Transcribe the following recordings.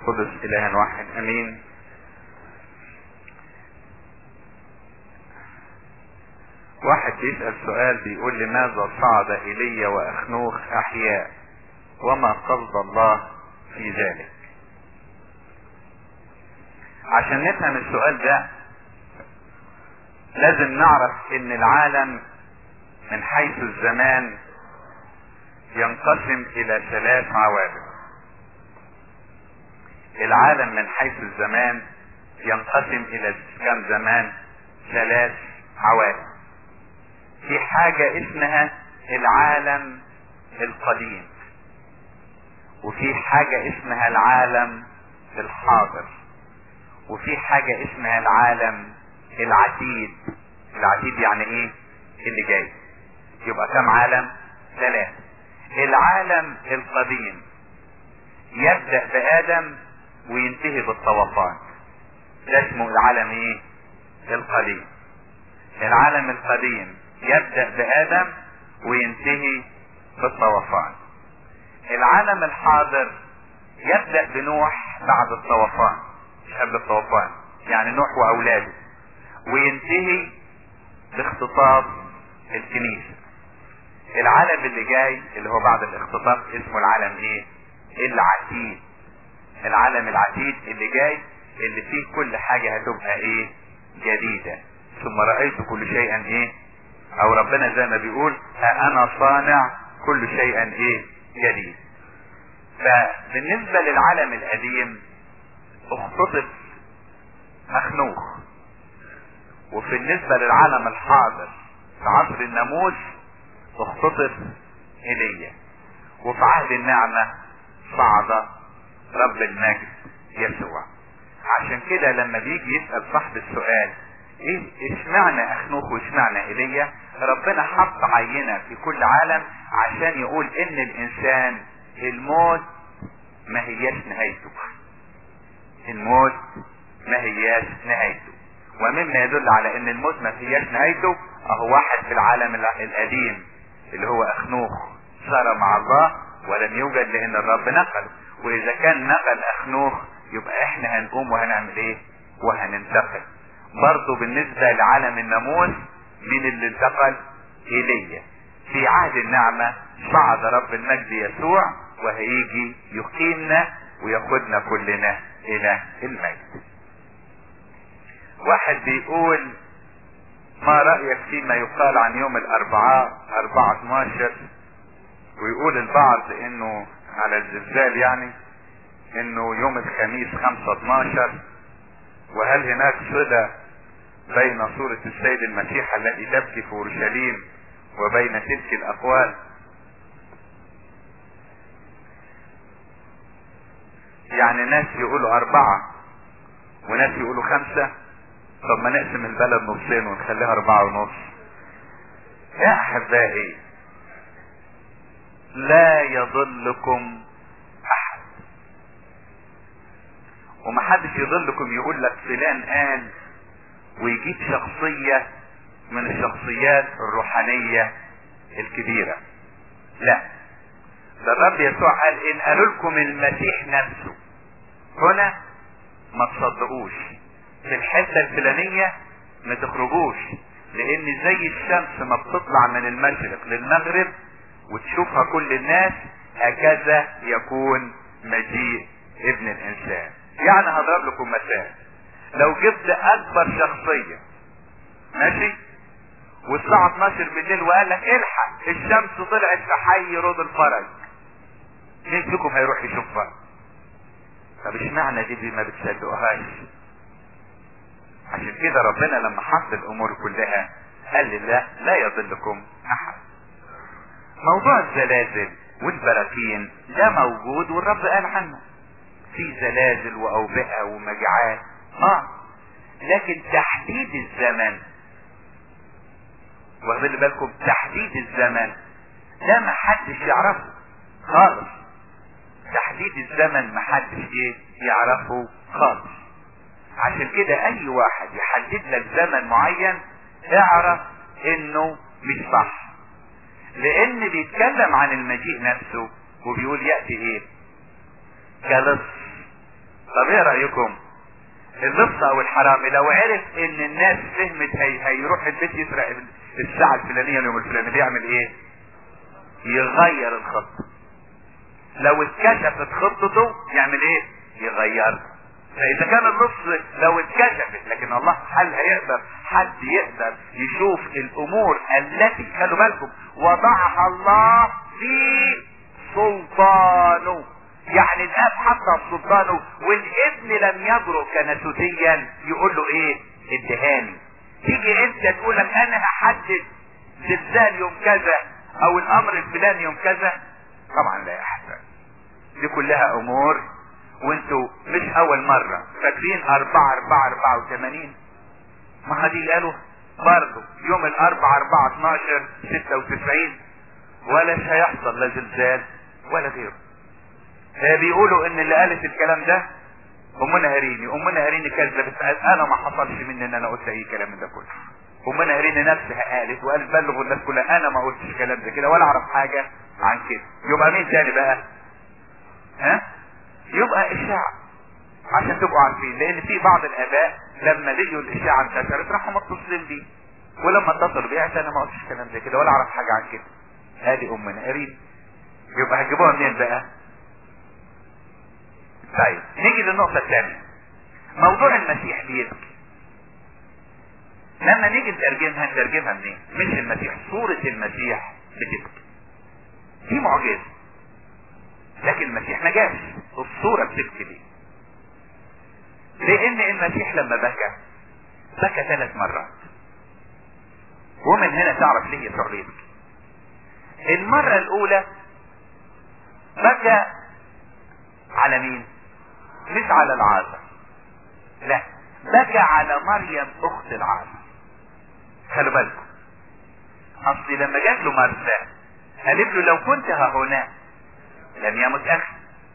قدس اله واحد امين واحد بيسأل سؤال بيقول لماذا صعد ايليا واخنوخ احياء وما قصد الله في ذلك عشان نفهم السؤال ده لازم نعرف ان العالم من حيث الزمان ينقسم الى ثلاث عوالم العالم من حيث الزمان ينقسم الى كم زمان ثلاث عوالم في حاجة اسمها العالم القديم وفي حاجة اسمها العالم الحاضر وفي حاجة اسمها العالم العتيد العتيد يعني ايه اللي جاي يبقى كم عالم ثلاثة العالم القديم يبدأ بآدم وينتهي بالطوفان ده اسمه العالم ايه القديم العالم القديم يبدأ بآدم وينتهي بالطوفان العالم الحاضر يبدأ بنوح بعد الطوفان مش قبل الطوفان يعني نوح واولاده وينتهي باختطاف الكنيسة العالم اللي جاي اللي هو بعد الاختطاف اسمه العالم ايه العتيد العالم العتيد اللي جاي اللي فيه كل حاجة هتبقى ايه جديدة ثم رأيت كل شيئا ايه او ربنا زي ما بيقول ها انا صانع كل شيئا ايه جديد فبالنسبة للعالم القديم اختطف مخنوخ وفي النسبة للعالم الحاضر في عصر الناموس اختطف ايليا وفي عهد النعمة صعد رب المجد يسوع عشان كده لما بيجي يسأل صاحب السؤال ايه اشمعنى اخنوخ واشمعنى ايليا ربنا حط عينة في كل عالم عشان يقول ان الانسان الموت ما هياش نهايته الموت ما هياش نهايته ومما يدل على ان الموت ما هياش نهايته اهو واحد في العالم القديم اللي هو اخنوخ صار مع الله ولم يوجد لان الرب نقل واذا كان نقل اخنوخ يبقى احنا هنقوم وهنعمل ايه وهننتقل برضه بالنسبة لعالم الناموس مين اللي انتقل ايليا في عهد النعمة صعد رب المجد يسوع وهيجي يقيمنا وياخدنا كلنا الى المجد واحد بيقول ما رأيك فيما يقال عن يوم الاربعاء اربعة 12 ويقول البعض انه على الزلزال يعني انه يوم الخميس 5 12 وهل هناك صلة بين صورة السيد المسيح التي تبكي في اورشليم وبين تلك الاقوال يعني ناس يقولوا اربعة وناس يقولوا خمسة طب ما نقسم البلد نصين ونخليها اربعة ونص يا احبائي لا يضلكم احد ومحدش يضلكم يقول لك فلان قال ويجيب شخصية من الشخصيات الروحانية الكبيرة لا ده الرب يسوع قال ان قالوا لكم المسيح نفسه هنا ما تصدقوش في الحتة الفلانية ما تخرجوش لان زي الشمس ما بتطلع من المشرق للمغرب وتشوفها كل الناس هكذا يكون مجيء ابن الانسان يعني هضرب لكم مثال لو جبت اكبر شخصية ماشي والساعة 12 بالليل وقال لك الحق الشمس طلعت في حي رود الفرج مين فيكم هيروح يشوفها طب اشمعنى دي ما بتصدقوهاش عشان كده ربنا لما حط الامور كلها قال لا لا يضلكم احد موضوع الزلازل والبراكين ده موجود والرب قال عنه في زلازل واوبئة ومجاعات اه لكن تحديد الزمن واخدين بالكم تحديد الزمن ده ما حدش يعرفه خالص تحديد الزمن ما حدش ايه يعرفه خالص عشان كده اي واحد يحدد لك زمن معين اعرف انه مش صح لان بيتكلم عن المجيء نفسه وبيقول يأتي ايه كلص طب ايه رأيكم اللص او الحرامي لو عرف ان الناس فهمت هي هيروح البيت يسرق الساعة الفلانية اليوم الفلاني بيعمل ايه يغير الخطة لو اتكشفت خطته يعمل ايه يغيرها فاذا كان النص لو اتكشفت لكن الله هل هيقدر حد يقدر يشوف الامور التي خلوا بالكم وضعها الله في سلطانه يعني الاب حطها في سلطانه والابن لم يجرؤ كنسوتيا يقول له ايه ادهاني تيجي انت تقول لك انا هحدد زلزال يوم كذا او الامر الفلاني يوم كذا طبعا لا يحسن دي كلها امور وانتوا مش اول مرة فاكرين اربعة اربعة اربعة وثمانين ما هدي قالوا برضه يوم الاربعة اربعة اتناشر ستة وتسعين ولا هيحصل لا زلزال ولا غيره بيقولوا ان اللي قالت الكلام ده امنا هريني امنا هريني كذبت انا ما حصلش مني ان انا قلت اي كلام من ده كله امنا هريني نفسها قالت وقالت بلغوا الناس كلها انا ما قلتش كلام ده كده ولا اعرف حاجة عن كده يبقى مين تاني بقى ها يبقى اشاعة عشان تبقوا عارفين لان في بعض الاباء لما لقيوا الاشاعة انتشرت راحوا متصلين بيه ولما اتصلوا بيه عشان انا ما قلتش كلام زي كده ولا اعرف حاجة عن كده ادي امنا قريب يبقى هتجيبوها منين بقى طيب نيجي للنقطة الثانية موضوع المسيح بيبكي لما نيجي نترجمها نترجمها منين مش المسيح صورة المسيح بتبكي دي معجزة لكن المسيح ما جاش الصورة بتبكي ليه لان المسيح لما بكى بكى ثلاث مرات ومن هنا تعرف ليه يسوع يبكي المرة الاولى بكى على مين مش على العازر لا بكى على مريم اخت العازر خلوا بالكم اصل لما جات له مرسى قالت له لو كنت ها هنا لم يمت اخي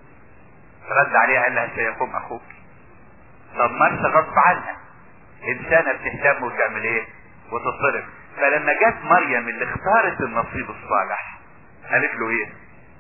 رد عليها قال لها سيقوم اخوك طب مرسى غصب عنها انسانة بتهتم وتعمل ايه وتتصرف فلما جت مريم اللي اختارت النصيب الصالح قالت له ايه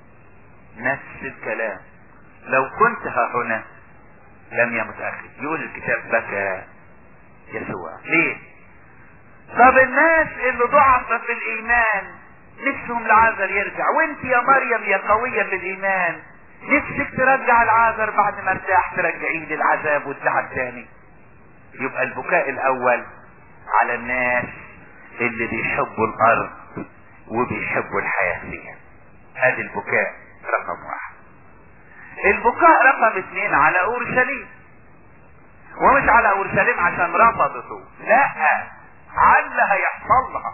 نفس الكلام لو كنت ها هنا لم يمت اخي يقول الكتاب بكى يسوع ليه طب الناس اللي ضعف في الايمان نفسهم العازر يرجع وانت يا مريم يا قوية في الايمان نفسك ترجع العازر بعد ما ارتاح ترجعيه للعذاب والتعب تاني يبقى البكاء الاول على الناس اللي بيحبوا الارض وبيحبوا الحياة فيها ادي البكاء رقم واحد البكاء رقم اثنين على اورشليم ومش على اورشليم عشان رفضته لا عل هيحصل لها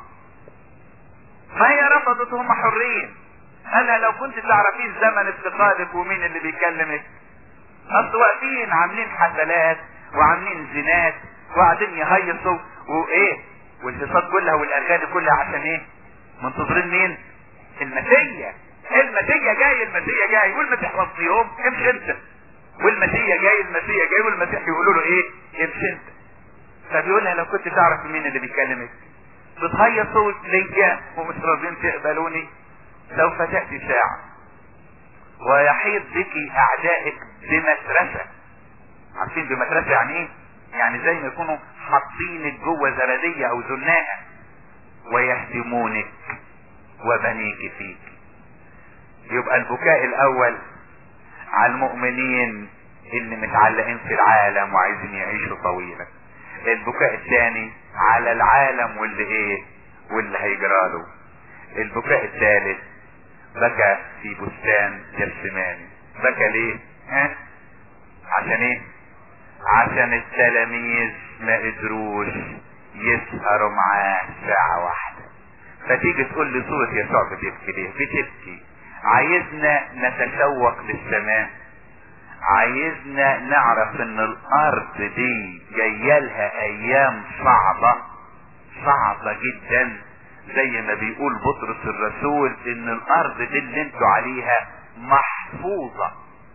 ما هي رفضته هم حرين انا لو كنت تعرفين زمن افتقادك ومين اللي بيكلمك اصل واقفين عاملين حفلات وعاملين زينات وقاعدين يهيصوا وايه والهيصات كلها والاغاني كلها عشان ايه منتظرين مين المسيا المسيا جاي المسيا جاي والمسيح وسط يوم امشي انت والمسيا جاي المسيا جاي والمسيح يقولوا له ايه امشي انت فبيقول لها لو كنت تعرف مين اللي بيكلمك بتهيصوا ليا ومش راضيين تقبلوني سوف تأتي ساعة ويحيط بك اعدائك بمترسة عارفين بمترسة يعني ايه يعني زي ما يكونوا حاطينك جوه زبدية او زناقة ويهدمونك وبنيك فيك يبقى البكاء الاول على المؤمنين اللي متعلقين في العالم وعايزين يعيشوا طويلا البكاء الثاني على العالم واللي ايه واللي هيجراله البكاء الثالث بكى في بستان جسماني بكى ليه ها عشان ايه عشان التلاميذ ما قدروش يسهروا معاه ساعة واحدة فتيجي تقول لي صورة يسوع بتبكي ليه بتبكي عايزنا نتشوق للسماء عايزنا نعرف ان الارض دي جايلها ايام صعبة صعبة جدا زي ما بيقول بطرس الرسول ان الارض دي اللي انتوا عليها محفوظة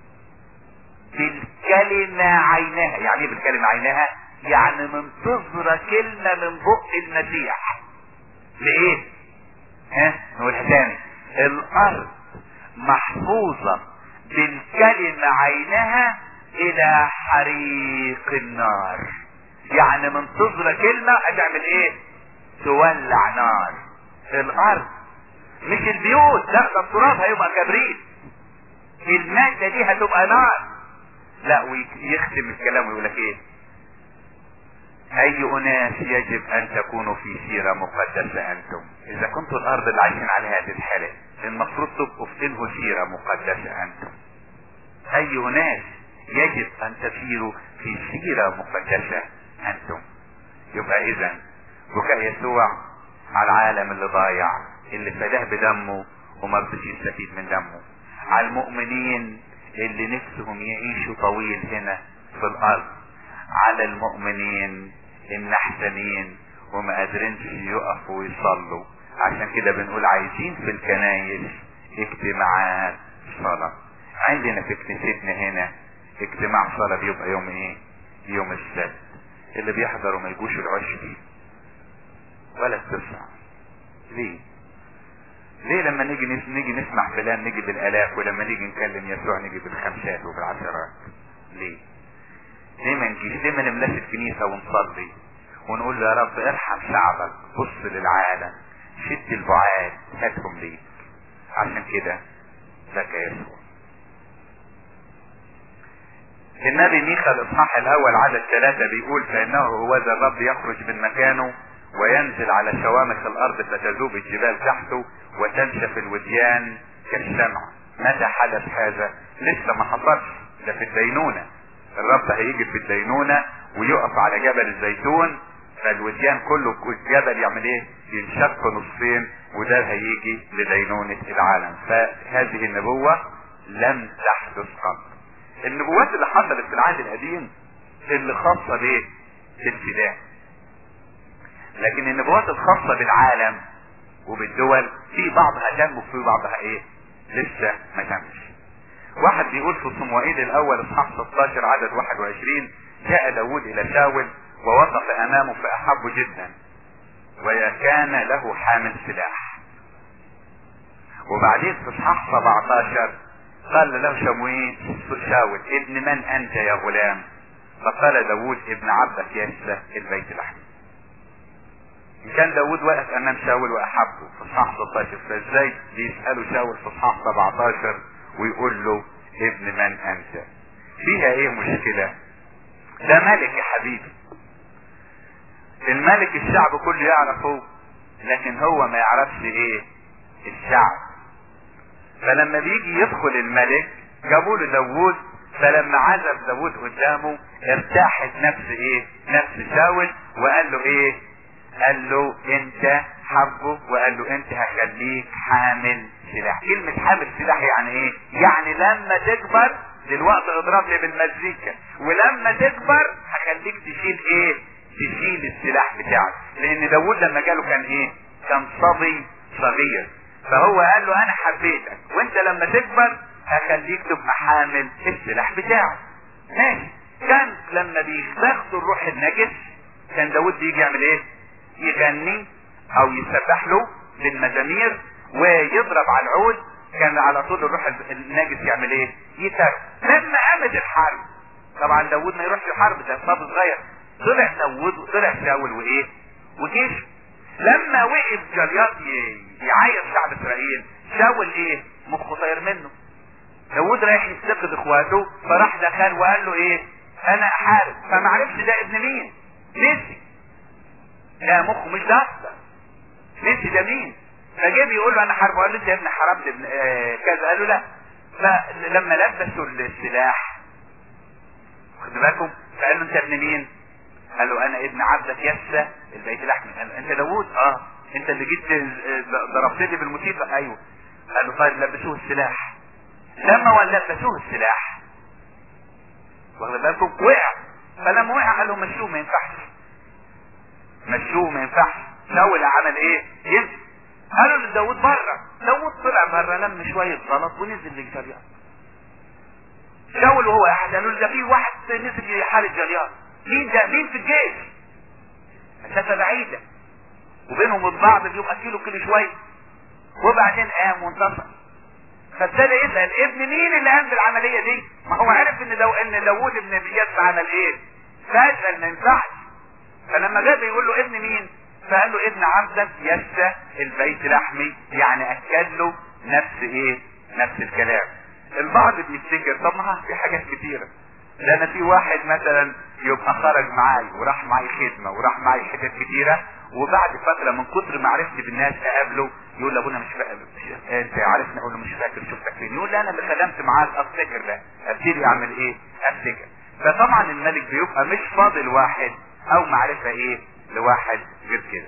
بالكلمة عينها يعني ايه بالكلمة عينها يعني منتظرة كلمة من بق المسيح لايه ها نقولها تاني الارض محفوظة بالكلمة عينها الى حريق النار يعني منتظرة كلمة هتعمل ايه تولع نار الارض مش البيوت لا ده التراب هيبقى كبريت المادة دي هتبقى نار لا ويختم الكلام ويقول لك ايه اي اناس يجب ان تكونوا في سيرة مقدسة انتم اذا كنتوا الارض اللي عايشين عليها تتحرق المفروض تبقوا في انه سيرة مقدسة انتم اي اناس يجب ان تسيروا في سيرة مقدسة انتم يبقى اذا بكاء يسوع على العالم اللي ضايع اللي فداه بدمه وما رضيش يستفيد من دمه على المؤمنين اللي نفسهم يعيشوا طويل هنا في الارض على المؤمنين النحسنين وما قادرينش يقفوا ويصلوا عشان كده بنقول عايزين في الكنايس اجتماعات صلاة عندنا في كنيستنا هنا اجتماع صلاة بيبقى يوم ايه يوم السبت اللي بيحضروا ما يجوش العشر ولا التسعة ليه ليه لما نيجي نس... نيجي نسمع فلان نيجي بالالاف ولما نيجي نكلم يسوع نيجي بالخمسات وبالعشرات ليه ليه ما نجيش ليه ما نملاش الكنيسة ونصلي ونقول له يا رب ارحم شعبك بص للعالم شد البعاد هاتهم ليك عشان كده لك يسوع النبي ميخا الاصحاح الاول عدد ثلاثة بيقول فانه هو ذا الرب يخرج من مكانه وينزل على شوامخ الارض فتذوب الجبال تحته وتنشف الوديان كالشمع متى حدث هذا لسه ما حصلش ده في الدينونة الرب هيجي في الدينونة ويقف على جبل الزيتون فالوديان كله الجبل يعمل ايه ينشق نصين وده هيجي لدينونة العالم فهذه النبوة لم تحدث قط النبوات اللي حصلت في العهد القديم اللي خاصة بايه بالفداء لكن النبوات الخاصة بالعالم وبالدول في بعضها تم وفي بعضها ايه لسه ما تمش واحد بيقول في صموئيل الاول اصحاح 16 عدد 21 جاء داود الى شاول ووقف امامه فاحبه جدا وكان له حامل سلاح وبعدين في اصحاح 17 قال له شموئيل شاول ابن من انت يا غلام فقال داود ابن عبدك يسى البيت الاحمر كان داود واقف امام شاول واحبه في اصحاح 16 فازاي بيسأله شاول في اصحاح 17 ويقول له ابن من انت فيها ايه مشكلة ده ملك يا حبيبي الملك الشعب كله يعرفه لكن هو ما يعرفش ايه الشعب فلما بيجي يدخل الملك جابوا له داوود فلما عزف داوود قدامه ارتاحت نفس ايه نفس شاول وقال له ايه قال له انت حبه وقال له انت هخليك حامل سلاح كلمة حامل سلاح يعني ايه يعني لما تكبر دلوقتي اضرب لي بالمزيكا ولما تكبر هخليك تشيل ايه تشيل السلاح بتاعك لان داود لما جاله كان ايه كان صبي صغير فهو قال له انا حبيتك وانت لما تكبر هخليك تبقى حامل السلاح بتاعك ماشي كان لما بياخدوا الروح النجس كان داود بيجي يعمل ايه يغني او يسبح له بالمزامير ويضرب على العود كان على طول الروح الناجس يعمل ايه يتر لما قامت الحرب طبعا داود ما يروحش الحرب ده صاب صغير طلع داود طلع شاول وايه وجيش لما وقف جليات يعاير شعب اسرائيل شاول ايه مخه طاير منه داود رايح يفتقد اخواته فراح دخل وقال له ايه انا احارب فما عرفش ده ابن مين نسي لا مخه مش ده اصلا نسي ده مين فجه بيقول له انا حرب قال له انت يا ابني حرمت ابن آه كذا قال له لا فلما لبسوا السلاح خد بالكم فقال له انت ابن مين قال له انا ابن عبدك يسى البيت الاحمر قال له انت داوود اه انت اللي جيت ضربت لي بالموسيقى ايوه قال له طيب لبسوه السلاح لما لبسوه السلاح واخد بالكم وقع فلما وقع قال له مشوه ما ينفعش مشوه ما ينفعش شاول عمل ايه يمشي قالوا لداود بره داود طلع بره لم شوية غلط ونزل للجريان شاول وهو قاعد قالوا له ده في واحد نزل يحارب جريان مين ده مين في الجيش مسافة بعيدة وبينهم وبين بعض بيبقى كيلو كل شوية وبعدين قام وانتصر فابتدى يسأل ابن مين اللي قام بالعملية دي ما هو عرف ان دو ان داوود ابن يس عمل ايه فشل ما ينفعش فلما جاء بيقول له ابن مين فقال له ابن عبدك يس البيت لحمي يعني اكد له نفس ايه نفس الكلام البعض بيفتكر طب ما في حاجات كتيره ده انا في واحد مثلا يبقى خرج معاي وراح معي خدمه وراح معي حاجات كتيره وبعد فتره من كتر معرفتي بالناس اقابله يقول لابونا مش فاكر انت عارفني اقول له مش فاكر شفتك فين يقول لي انا اللي خدمت معاك افتكر ده ابتدي اعمل ايه افتكر فطبعا الملك بيبقى مش فاضل واحد او معرفه ايه لواحد غير كده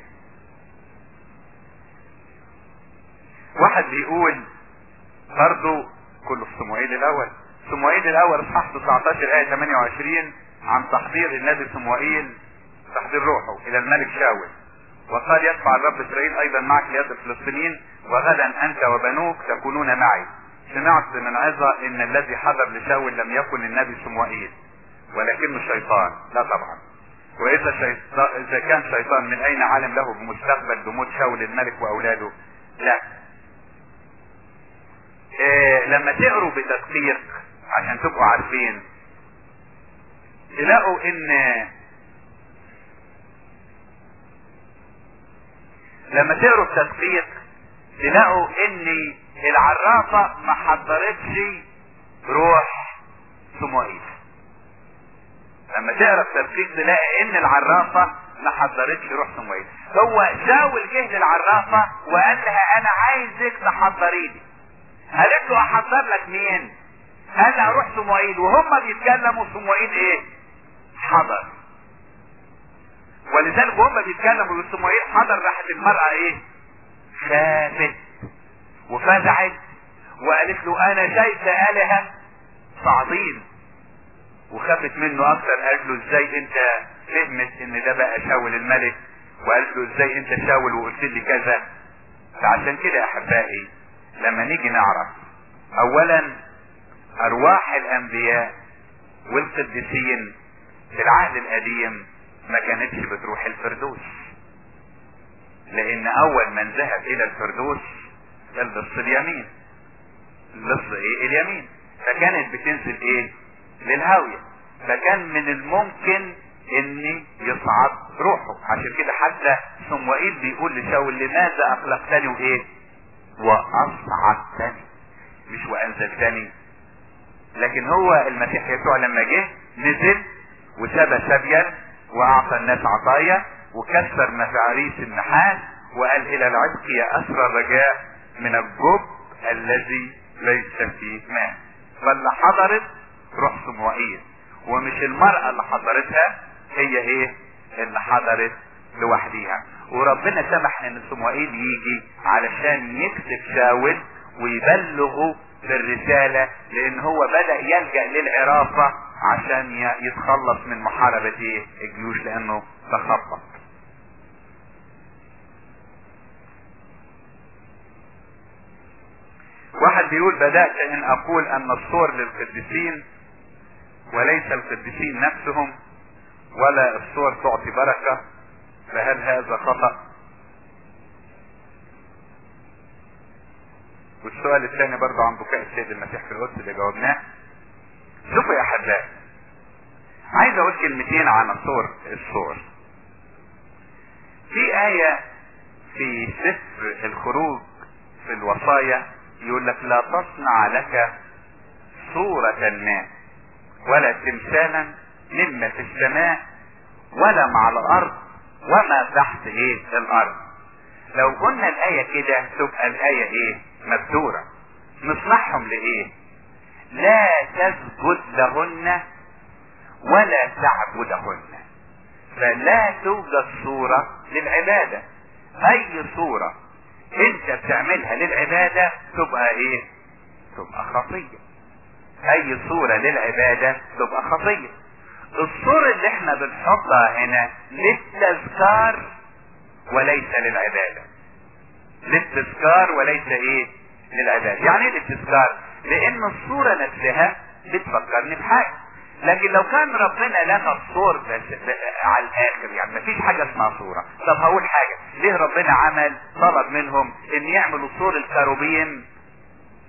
واحد بيقول برضه كله في صموئيل الاول صموئيل الاول اصحاح 19 ايه 28 عن تحضير النبي صموئيل تحضير روحه الى الملك شاول وقال يدفع الرب اسرائيل ايضا معك ليد الفلسطينيين وغدا انت وبنوك تكونون معي سمعت من عظة ان الذي حضر لشاول لم يكن النبي صموئيل ولكنه الشيطان لا طبعا واذا شيطان اذا كان شيطان من اين علم له بمستقبل بموت شاول الملك واولاده لا إيه لما تقروا بتدقيق عشان تبقوا عارفين تلاقوا ان لما تقروا بتدقيق تلاقوا ان العرافة ما حضرتش روح صموئيل لما تقرا التدقيق تلاقي ان العرافة ما حضرتش روح صموئيل هو شاول جه للعرافة وقال لها انا عايزك تحضري لي قالت له احضر لك مين قال لها روح صموئيل وهم بيتكلموا صموئيل ايه حضر ولذلك وهم بيتكلموا صموئيل حضر راحت المرأة ايه خافت وفزعت وقالت له انا شايفة الهة صعبين وخافت منه اكتر قالت له ازاي انت فهمت ان ده بقى شاول الملك وقالت له ازاي انت شاول وقلت لي كذا فعشان كده يا احبائي لما نيجي نعرف اولا ارواح الانبياء والقديسين في العهد القديم ما كانتش بتروح الفردوس لان اول من ذهب الى الفردوس اللص اليمين اللص ايه اليمين فكانت بتنزل ايه للهاوية فكان من الممكن ان يصعد روحه عشان كده حتى صموئيل بيقول لشاول لماذا اخلقتني وايه واصعدتني مش وانزلتني لكن هو المسيح يسوع لما جه نزل وسبى سبيا واعطى الناس عطايا وكسر مفاريس النحاس وقال الى العتق يا اسرى الرجاء من الجب الذي ليس فيه ماء فاللي حضرت روح صموئيل ومش المرأة اللي حضرتها هي ايه اللي حضرت لوحديها وربنا سمح ان صموئيل يجي علشان يكتب شاول ويبلغه بالرسالة لان هو بدأ يلجأ للعرافة عشان يتخلص من محاربة ايه الجيوش لانه تخبط واحد بيقول بدأت ان اقول ان الصور للقديسين وليس القديسين نفسهم ولا الصور تعطي بركة فهل هذا خطأ والسؤال الثاني برضه عن بكاء السيد المسيح في القدس اللي جاوبناه شوفوا يا احبائي عايز اقول كلمتين عن صور الصور في آية في سفر الخروج في الوصايا يقول لك لا تصنع لك صورة ما ولا تمثالا مما في السماء ولا مع الارض وما تحت ايه الارض لو قلنا الاية كده تبقى الاية ايه مبدورة نصنعهم لايه لا تسجد لهن ولا تعبدهن فلا توجد صورة للعبادة اي صورة انت بتعملها للعبادة تبقى ايه تبقى خطية اي صورة للعبادة تبقى خطية الصورة اللي احنا بنحطها هنا للتذكار وليس للعبادة للتذكار وليس ايه للعبادة يعني ايه للتذكار لان الصورة نفسها بتفكرني بحاجة لكن لو كان ربنا لغى الصور بس على الاخر يعني مفيش حاجة اسمها صورة طب هقول حاجة ليه ربنا عمل طلب منهم ان يعملوا صور الكروبيم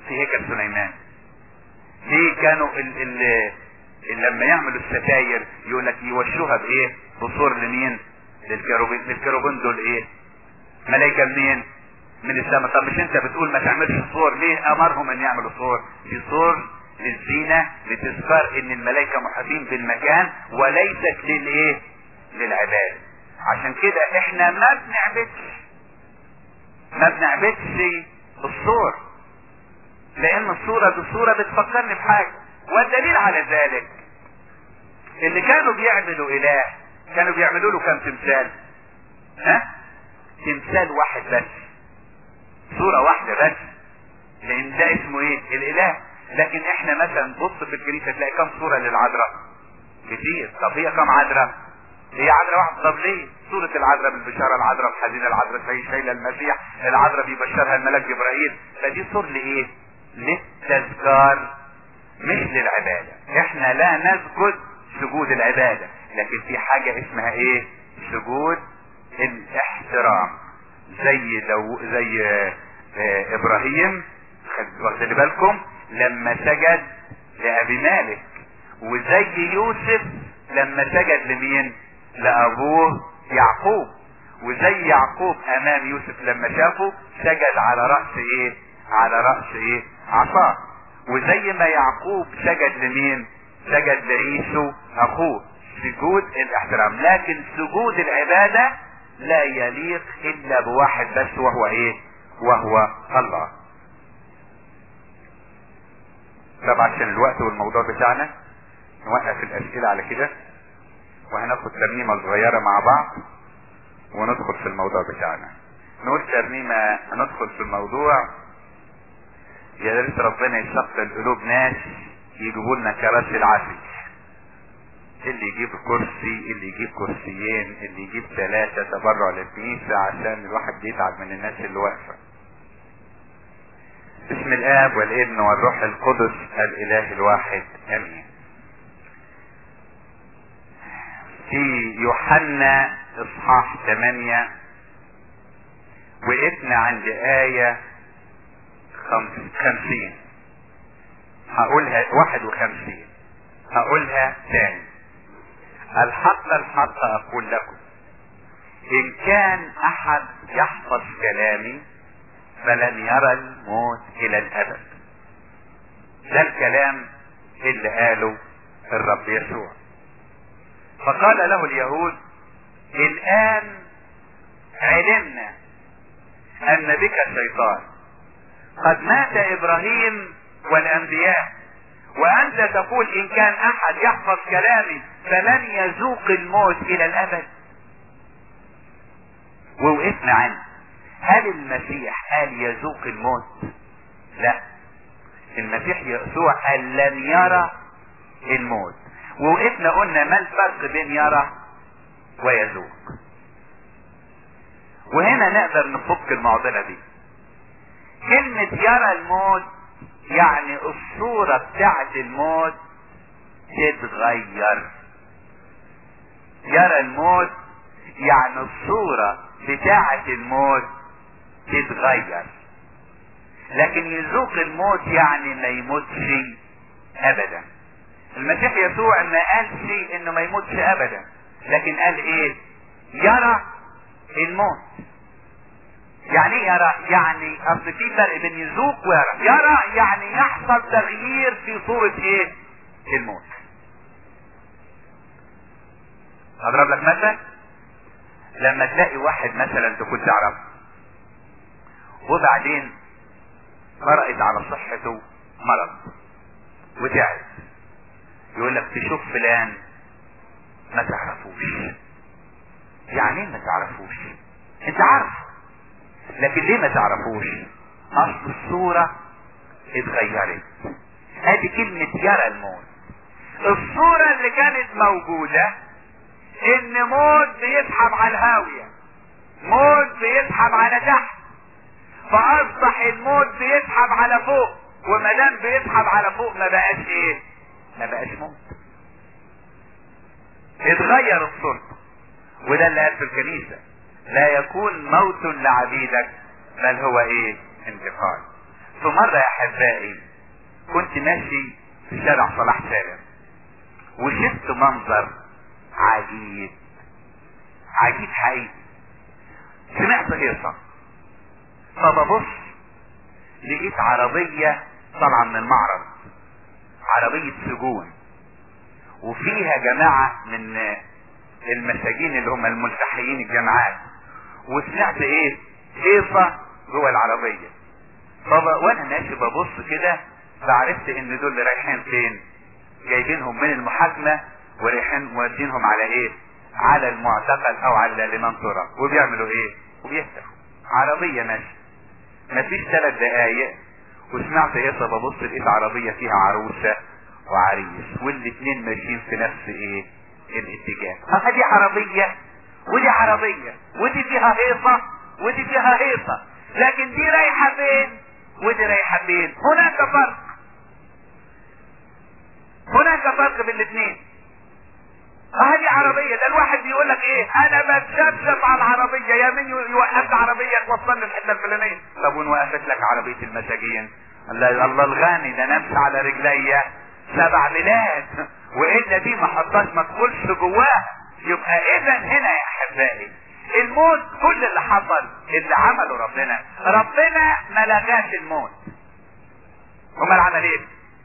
في هيكل سليمان ليه كانوا ال ال لما يعملوا الستاير يقول لك يوشوها بايه بصور لمين للكروبين الكروبين دول ايه ملائكه منين من السماء طب مش انت بتقول ما تعملش صور ليه امرهم ان يعملوا صور دي صور للزينة لتذكر ان الملائكة محاطين بالمكان وليست للايه للعبادة عشان كده احنا ما بنعبدش ما بنعبدش الصور لان الصورة دي صورة بتفكرني بحاجة والدليل على ذلك اللي كانوا بيعملوا اله كانوا بيعملوا له كم تمثال ها تمثال واحد بس صورة واحدة بس لان ده اسمه ايه الاله لكن احنا مثلا بص في الكنيسة تلاقي كم صورة للعذراء كتير طب هي كم عذراء هي عذراء واحدة طب ليه صورة العذراء بالبشارة العذراء الحزينة العذراء شايلة المسيح العذراء بيبشرها الملاك جبرائيل فدي صور لايه للتذكار مش للعبادة احنا لا نسجد سجود العبادة لكن في حاجة اسمها ايه سجود الاحترام زي دو زي اه ابراهيم واخدين بالكم لما سجد لابي مالك وزي يوسف لما سجد لمين لابوه يعقوب وزي يعقوب امام يوسف لما شافه سجد على رأس ايه على رأس ايه عصاه وزي ما يعقوب سجد لمين سجد لعيسو اخوه سجود الاحترام لكن سجود العبادة لا يليق الا بواحد بس وهو ايه وهو الله طبعا عشان الوقت والموضوع بتاعنا نوقف الاسئلة على كده وهناخد ترنيمة صغيرة مع بعض وندخل في الموضوع بتاعنا نقول ترنيمة ندخل في الموضوع يا ريت ربنا يشغل قلوب ناس يجيبوا لنا كراسي العافية اللي يجيب كرسي اللي يجيب كرسيين اللي يجيب ثلاثة تبرع للكنيسة عشان الواحد بيتعب من الناس اللي واقفة بسم الاب والابن والروح القدس الاله الواحد امين في يوحنا اصحاح 8 وقفنا عند آية خمسين هقولها واحد وخمسين هقولها تاني الحق الحق اقول لكم ان كان احد يحفظ كلامي فلن يرى الموت الى الابد ده الكلام اللي قاله الرب يسوع فقال له اليهود الان علمنا ان بك شيطان قد مات ابراهيم والانبياء وانت تقول ان كان احد يحفظ كلامي فلن يذوق الموت الى الابد ووقفنا عنه هل المسيح قال يذوق الموت لا المسيح يسوع قال لن يرى الموت ووقفنا قلنا ما الفرق بين يرى ويذوق وهنا نقدر نفك المعضله دي كلمة يرى الموت يعني الصورة بتاعت الموت تتغير يرى الموت يعني الصورة بتاعت الموت تتغير لكن يذوق الموت يعني ما يموتش ابدا المسيح يسوع ما قالش انه ما يموتش ابدا لكن قال ايه يرى الموت يعني ايه يرى يعني اصل في فرق بين يذوق ويرى يرى يعني يحصل تغيير في صورة ايه الموت اضرب لك مثل لما تلاقي واحد مثلا تكون تعرفه وبعدين فرقت على صحته مرض وتعب يقول لك تشوف فلان ما تعرفوش يعني ايه ما تعرفوش انت عارف لكن ليه ما تعرفوش اصل الصورة اتغيرت ادي كلمة يرى الموت الصورة اللي كانت موجودة ان موت بيسحب على الهاوية موت بيسحب على تحت فاصبح الموت بيسحب على فوق وما دام بيسحب على فوق ما بقاش ايه ما بقاش موت اتغير الصورة وده اللي قال في الكنيسة لا يكون موت لعبيدك بل هو ايه انتقال في مرة يا احبائي كنت ماشي في شارع صلاح سالم وشفت منظر عجيب عجيب حقيقي سمعت هيصة فببص لقيت عربية طالعة من المعرض عربية سجون وفيها جماعة من المساجين اللي هم الملتحيين الجامعات وسمعت ايه هيصة جوه العربية طب وانا ماشي ببص كده فعرفت ان دول اللي رايحين فين جايبينهم من المحاكمة ورايحين مودينهم على ايه على المعتقل او على المنصورة وبيعملوا ايه وبيفتحوا عربية ماشي مفيش ثلاث دقايق وسمعت هيصة ببص لقيت عربية فيها عروسة وعريس والاتنين ماشيين في نفس ايه الاتجاه اه دي عربية ودي عربية ودي فيها هيصة ودي فيها هيصة لكن دي رايحة فين ودي رايحة فين هناك فرق هناك فرق بين الاثنين اه دي عربية ده الواحد بيقول لك ايه انا بتشبشب على العربية يا من يوقف عربية توصلني الحتة الفلانية طب وين وقفت لك عربية المساجين الله الله الغني ده نمشي على رجليا سبع بلاد والا دي ما حطاش ما تدخلش جواها يبقى اذا هنا يا احبائي الموت كل اللي حصل اللي عمله ربنا ربنا ما لغاش الموت امال عمل ايه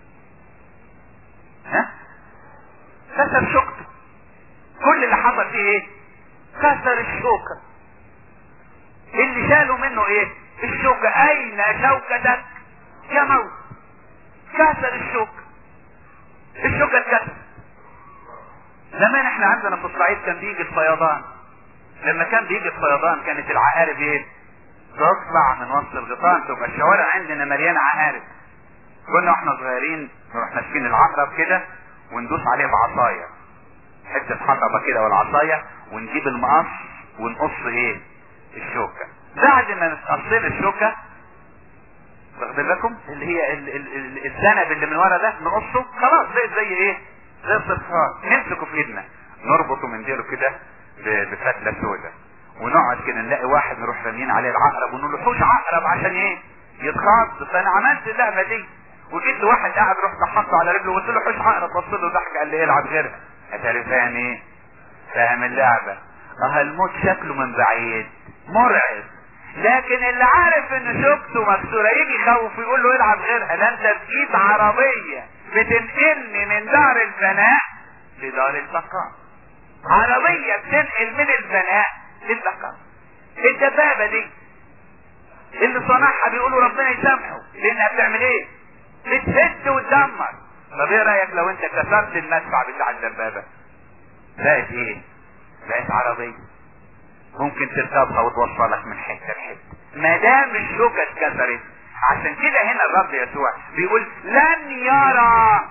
ها كسر شوكته كل اللي حصل فيه ايه كسر الشوكة اللي شالوا منه ايه الشوكة اين شوكتك يا موت كسر الشوكة الشوكة اتكسر زمان احنا عندنا في الصعيد كان بيجي الفيضان لما كان بيجي الفيضان كانت العقارب ايه تطلع من وسط الغيطان تبقى الشوارع عندنا مليانة عقارب كنا واحنا صغيرين نروح ماسكين العقرب كده وندوس عليه بعصاية حتة حطبة كده والعصاية ونجيب المقص ونقص ايه الشوكة بعد ما نقصين الشوكة واخدين بالكم اللي هي ال ال ال الذنب اللي من ورا ده نقصه خلاص بقت زي ايه زي الصفار نمسكه في ايدنا نربطه من ديله كده بفتلة سودة ونقعد كده نلاقي واحد نروح راميين عليه العقرب ونقول له حوش عقرب عشان ايه يتخاض فانا عملت اللعبة دي وجيت لواحد قاعد رحت حطه على رجله وقلت له حوش عقرب بص له ضحك قال لي العب غيرها اتاري فاهم ايه فاهم اللعبة اه الموت شكله من بعيد مرعب لكن اللي عارف ان شوكته مكسورة يجي يخوف ويقول له العب غيرها ده انت بتجيب عربية بتنقلني من دار الفناء لدار البقاء عربية بتنقل من الفناء للبقاء الدبابة دي اللي صنعها بيقولوا ربنا يسامحه لانها بتعمل ايه بتهد وتدمر طب ايه رايك لو انت كسرت المدفع بتاع الدبابة بقت ايه بقت عربية ممكن تركبها وتوصلك من حتة لحتة ما دام الشوكة اتكسرت عشان كده هنا الرب يسوع بيقول لن يرى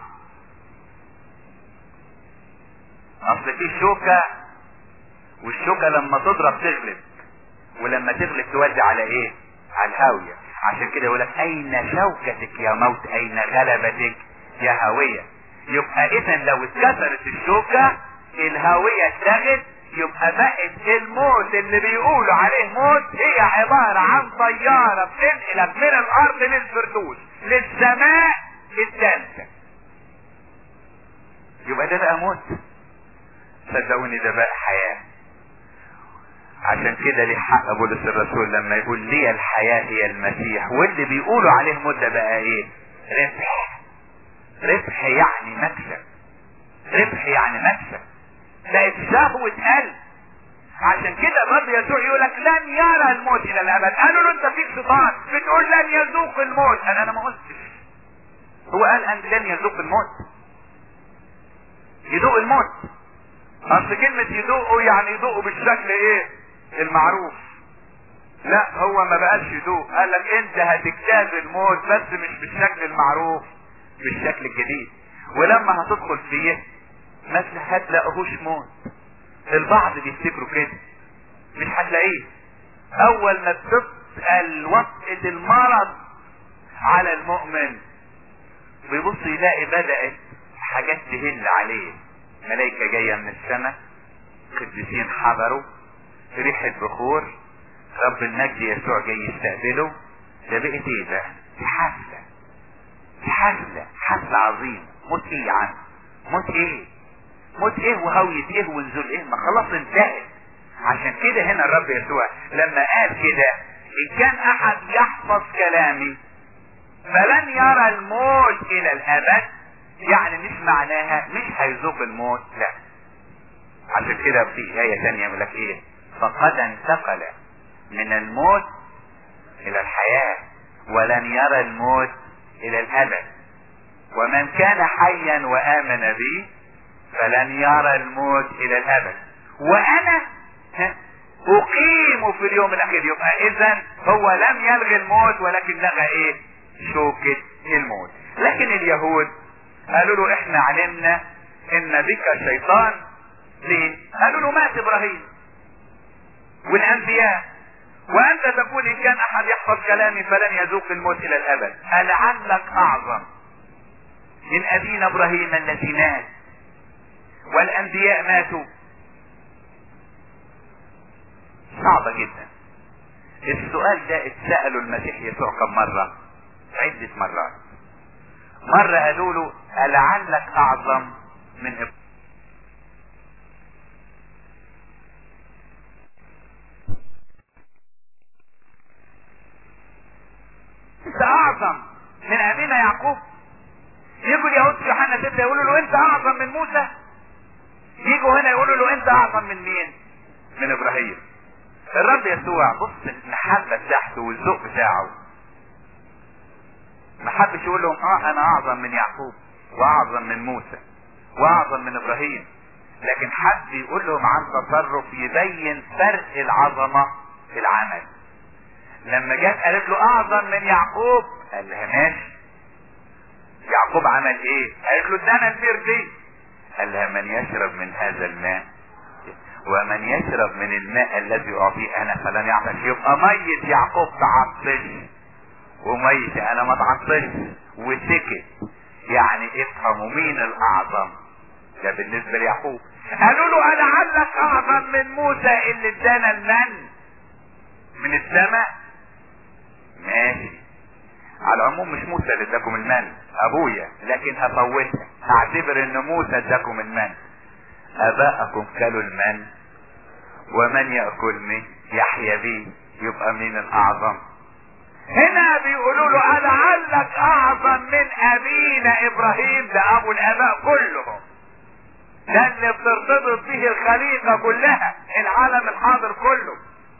اصل في شوكة والشوكة لما تضرب تغلب ولما تغلب تودي على ايه على الهاوية عشان كده يقول لك اين شوكتك يا موت اين غلبتك يا هاوية يبقى اذا لو اتكسرت الشوكة الهاوية اتلغت يبقى بقت الموت اللي بيقولوا عليه موت هي عبارة عن طيارة بتنقلك من الارض للفردوس للسماء الثالثة يبقى ده بقى موت صدقوني ده بقى حياة عشان كده ليه حق بولس الرسول لما يقول لي الحياة هي المسيح واللي بيقولوا عليه موت ده بقى ايه ربح ربح يعني مكسب ربح يعني مكسب بقت شهوة قلب عشان كده الرب يسوع يقول لك لن يرى الموت الى الابد قالوا له انت فيك شيطان بتقول لن يذوق الموت انا انا ما قلتش هو قال ان لن يذوق الموت يذوق الموت اصل كلمة يذوقه يعني يذوقه بالشكل ايه المعروف لا هو ما بقاش يذوق قال لك انت هتجتاز الموت بس مش بالشكل المعروف بالشكل الجديد ولما هتدخل فيه ما هتلاقيهوش موت البعض بيفتكروا كده مش هتلاقيه اول ما بتبقى وطئة المرض على المؤمن بيبص يلاقي بدأت حاجات تهل عليه ملائكة جاية من السماء قديسين حضروا ريحة بخور رب المجد يسوع جاي يستقبله ده بقت ايه ده دي حفلة دي حفلة حفلة عظيمة موت ايه يا عم موت ايه موت ايه وهوية ايه ونزول ايه ما خلاص انتهت عشان كده هنا الرب يسوع لما قال كده ان كان احد يحفظ كلامي فلن يرى الموت الى الابد يعني مش معناها مش هيذوق الموت لا عشان كده في آية تانية يقول لك ايه فقد انتقل من الموت الى الحياة ولن يرى الموت الى الابد ومن كان حيا وامن بي فلن يرى الموت الى الابد وانا اقيم في اليوم الاخير يبقى اذا هو لم يلغي الموت ولكن لغى ايه شوكة الموت لكن اليهود قالوا له احنا علمنا ان بك شيطان ليه قالوا له مات ابراهيم والانبياء وانت تقول ان كان احد يحفظ كلامي فلن يذوق الموت الى الابد ألعلك اعظم من ابينا ابراهيم الذي مات والانبياء ماتوا صعبة جدا السؤال ده اتسألوا المسيح يسوع كم مرة عدة مرات مرة قالوا له ألعلك أعظم من إبراهيم انت اعظم من ابينا يعقوب يجوا اليهود في يوحنا 6 يقولوا له انت اعظم من موسى يجوا هنا يقولوا له انت اعظم من مين من ابراهيم الرب يسوع بص المحبه بتاعته والذوق بتاعه ما حبش يقول لهم اه انا اعظم من يعقوب واعظم من موسى واعظم من ابراهيم لكن حب يقول لهم عن تصرف يبين فرق العظمه في العمل لما جت قالت له اعظم من يعقوب قال لها ماشي يعقوب عمل ايه قالت له ادانا البير دي قال لها من يشرب من هذا الماء ومن يشرب من الماء الذي اعطيه انا فلن يعطش يبقى ميت يعقوب تعطش وميت انا ما تعطش وسكت يعني افهموا مين الاعظم ده بالنسبه ليعقوب قالوا له انا عنك اعظم من موسى اللي ادانا المن من السماء ماشي على العموم مش موسى اللي اداكم المن ابويا لكن هفوتها هعتبر ان موسى اداكم المن اباءكم كلوا المن ومن ياكلني يحيا بي يبقى مين الاعظم هنا بيقولوا له لعلك اعظم من ابينا ابراهيم ده ابو الاباء كلهم ده اللي بترتبط به الخليقة كلها العالم الحاضر كله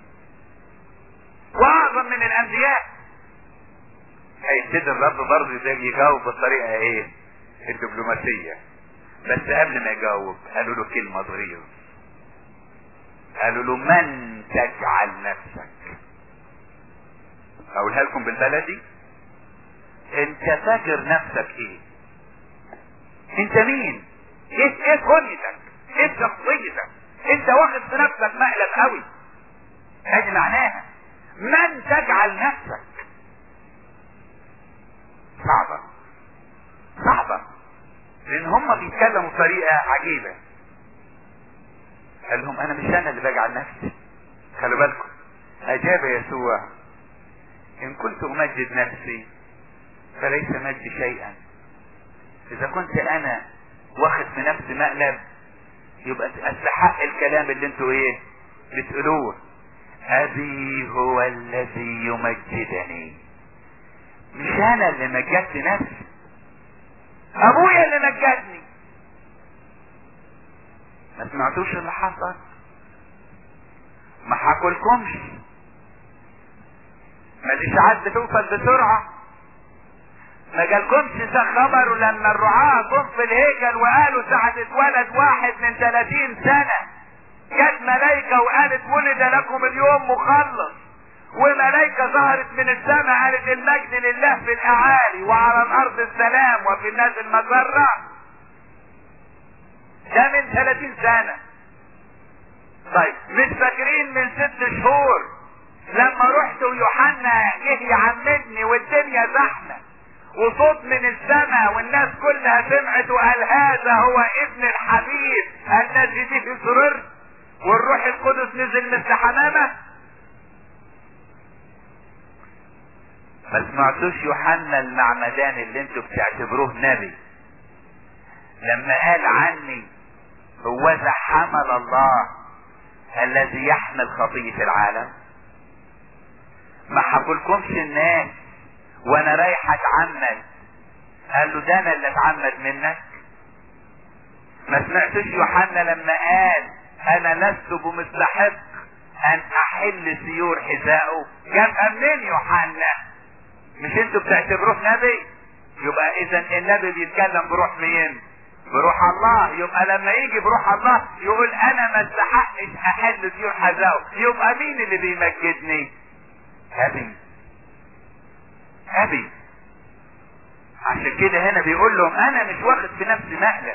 واعظم من الانبياء هيبتدي الرب برضه يجاوب بالطريقه ايه الدبلوماسيه بس قبل ما يجاوب قالوا له كلمه صغيره قالوا له من تجعل نفسك اقولها لكم بالبلدي انت فاكر نفسك ايه انت مين ايه ايه كنيتك ايه شخصيتك انت واخد في نفسك مقلب قوي هذه معناها من تجعل نفسك صعبة صعبة لان هم بيتكلموا بطريقة عجيبة قال لهم انا مش انا اللي بجعل نفسي خلوا بالكم اجاب يسوع ان كنت امجد نفسي فليس مجدي شيئا اذا كنت انا واخد في نفسي مقلب يبقى استحق الكلام اللي انتوا ايه بتقولوه ابي هو الذي يمجدني مش انا اللي مجدت نفسي ابويا اللي مجدني ما سمعتوش اللي حصل ما حكولكمش ما الاشاعات بتوصل بسرعة ما جالكمش خبر لما الرعاة جم في الهيكل وقالوا ساعة اتولد واحد من 30 سنة جت ملايكة وقالت ولد لكم اليوم مخلص وملايكة ظهرت من السماء قالت المجد لله في الاعالي وعلى الارض السلام وفي الناس المسرة ده من 30 سنة طيب مش فاكرين من ست شهور لما رحت ويوحنا جه يعمدني والدنيا زحمه وصوت من السماء والناس كلها سمعت وقال هذا هو ابن الحبيب الذي به سررت والروح القدس نزل مثل حمامة ما سمعتوش يوحنا المعمدان اللي انتوا بتعتبروه نبي لما قال عني هو ذا حمل الله الذي يحمل خطية العالم ما حكولكمش الناس وانا رايح اتعمد قال له ده انا اللي اتعمد منك ما سمعتوش يوحنا لما قال انا لست بمستحق ان احل سيور حذائه جابها منين يوحنا مش انتوا بتعتبروه نبي يبقى اذا النبي بيتكلم بروح مين بروح الله يبقى لما يجي بروح الله يقول انا ما استحقش احل سيور حذائه يبقى مين اللي بيمجدني ابي ابي عشان كده هنا بيقول لهم انا مش واخد في نفسي مهلا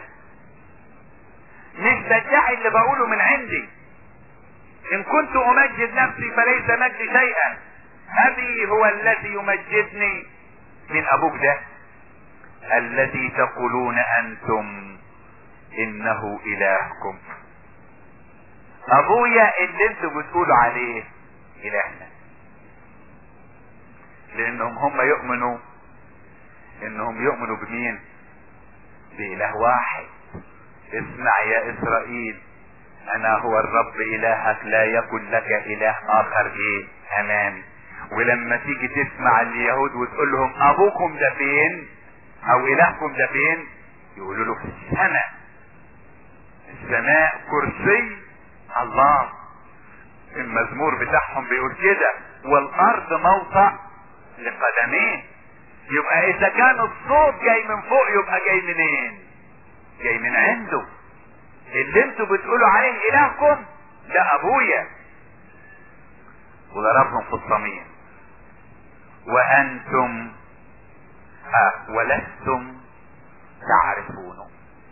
مش بدعي اللي بقوله من عندي ان كنت امجد نفسي فليس مجدي شيئا ابي هو الذي يمجدني من ابوك ده الذي تقولون انتم انه الهكم ابويا اللي انتوا بتقولوا عليه الهنا لانهم هم يؤمنوا انهم يؤمنوا بمين باله واحد اسمع يا اسرائيل انا هو الرب الهك لا يكن لك اله اخر ايه امامي ولما تيجي تسمع اليهود وتقول لهم ابوكم ده فين او الهكم ده فين يقولوا له في السماء السماء كرسي الله المزمور بتاعهم بيقول كده والارض موضع لقدميه يبقى اذا كان الصوت جاي من فوق يبقى جاي منين جاي من عنده اللي انتوا بتقولوا عليه الهكم ده ابويا وضربهم في الصميم وانتم آه ولستم تعرفونه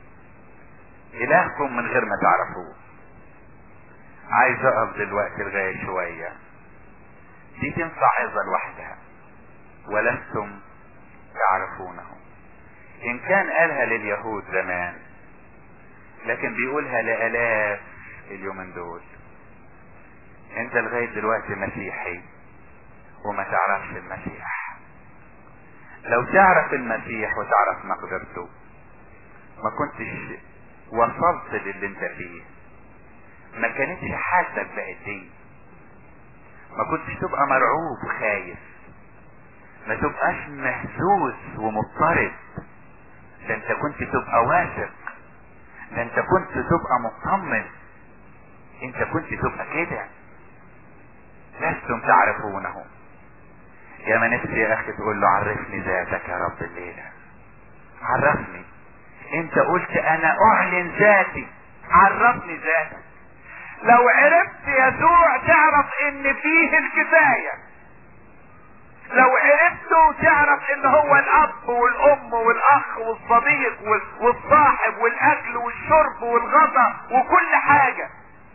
الهكم من غير ما تعرفوه عايز اقف دلوقتي لغايه شويه دي تنفع عظه لوحدها ولستم تعرفونه ان كان قالها لليهود زمان لكن بيقولها لالاف اليومين دول انت لغايه دلوقتي مسيحي وما تعرفش المسيح لو تعرف المسيح وتعرف مقدرته ما كنتش وصلت للي انت فيه ما كانتش حالتك بقت دي ما كنتش تبقى مرعوب خايف ما تبقاش مهزوز ومضطرب ده انت كنت تبقى واثق ده انت كنت تبقى مطمن انت كنت تبقى كده لستم تعرفونه يا ما نفسي يا اخي تقول له عرفني ذاتك يا رب الليلة عرفني انت قلت انا اعلن ذاتي عرفني ذاتك لو عرفت يسوع تعرف ان فيه الكفاية لو عرفته تعرف ان هو الاب والام والاخ والصديق والصاحب والاكل والشرب والغضب وكل حاجة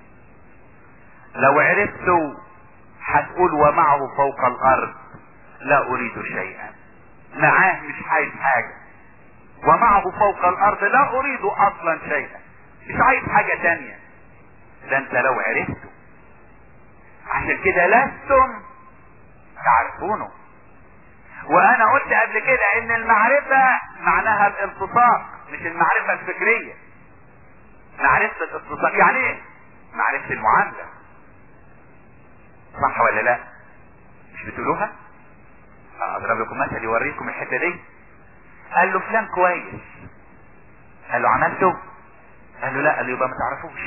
لو عرفته هتقول ومعه فوق الارض لا اريد شيئا معاه مش عايز حاجة ومعه فوق الارض لا اريد اصلا شيئا مش عايز حاجة تانية ده انت لو عرفته عشان كده لستم تعرفونه وانا قلت قبل كده ان المعرفة معناها الالتصاق مش المعرفة الفكرية معرفة الالتصاق يعني ايه معرفة المعاملة صح ولا لا مش بتقولوها اضرب لكم مثل يوريكم الحتة دي قال له فلان كويس قال له عملته قال له لا قال له يبقى ما تعرفوش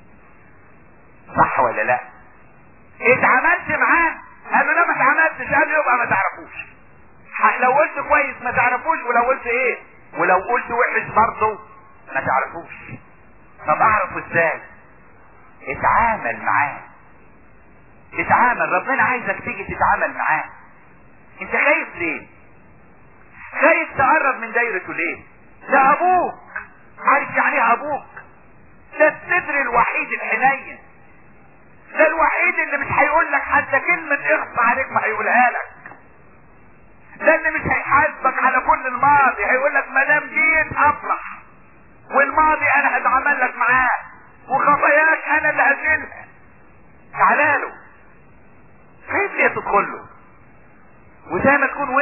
صح ولا لا اتعاملت معاه قال له لا ما اتعاملتش قال له يبقى ما تعرفوش لو قلت كويس ما تعرفوش ولو قلت ايه ولو قلت وحش برضه ما تعرفوش طب اعرفه ازاي اتعامل معاه اتعامل ربنا عايزك تيجي تتعامل معاه انت خايف ليه خايف تقرب من دايرته ليه ده ابوك عارف يعني ايه ابوك ده الصدر الوحيد الحنين ده الوحيد اللي مش هيقول لك حتى كلمة اخفى عليك ما هيقولها لك ده اللي مش هيحاسبك على كل الماضي هيقول لك ما دام جيت افرح والماضي انا هتعامل لك معاه وخطاياك انا اللي هشيلها تعالى له خايف ليه تدخل له وزي ما تكون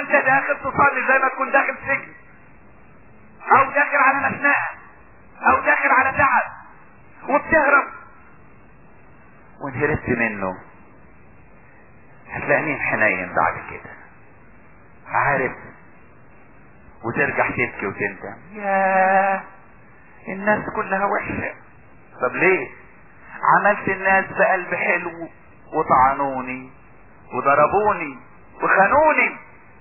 تهرب وان هربت منه هتلاقي مين حنين بعد كده عارف وترجع تبكي وتندم يا الناس كلها وحشة طب ليه عملت الناس بقلب حلو وطعنوني وضربوني وخانوني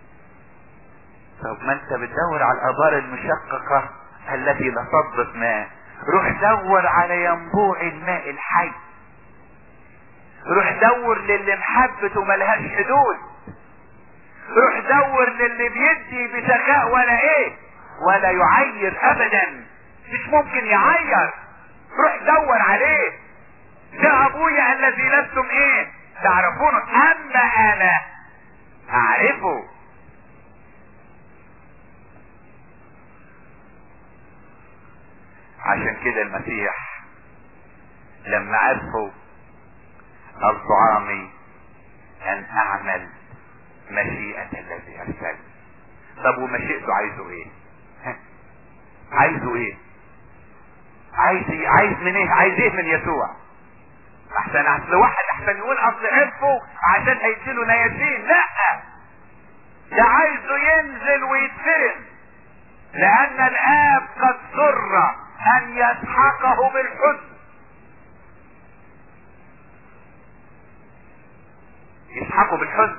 طب ما انت بتدور على الابار المشققة التي لا تضبط ماء روح دور على ينبوع الماء الحي روح دور للي محبته ملهاش حدود روح دور للي بيدي بسخاء ولا ايه ولا يعير ابدا مش ممكن يعير روح دور عليه ده ابويا الذي لستم ايه تعرفونه اما انا اعرفه عشان كده المسيح لما عرفوا الطعامي ان اعمل مشيئة الذي ارسل طب ومشيئته عايزه ايه عايزه ايه عايز ايه عايز من ايه عايز ايه من يسوع احسن اصل واحد احسن يقول اصل عرفه عشان هيديله نياسين لا ده عايزه ينزل ويتفرن لان الاب قد سر ان يسحقه بالحزن يسحقه بالحزن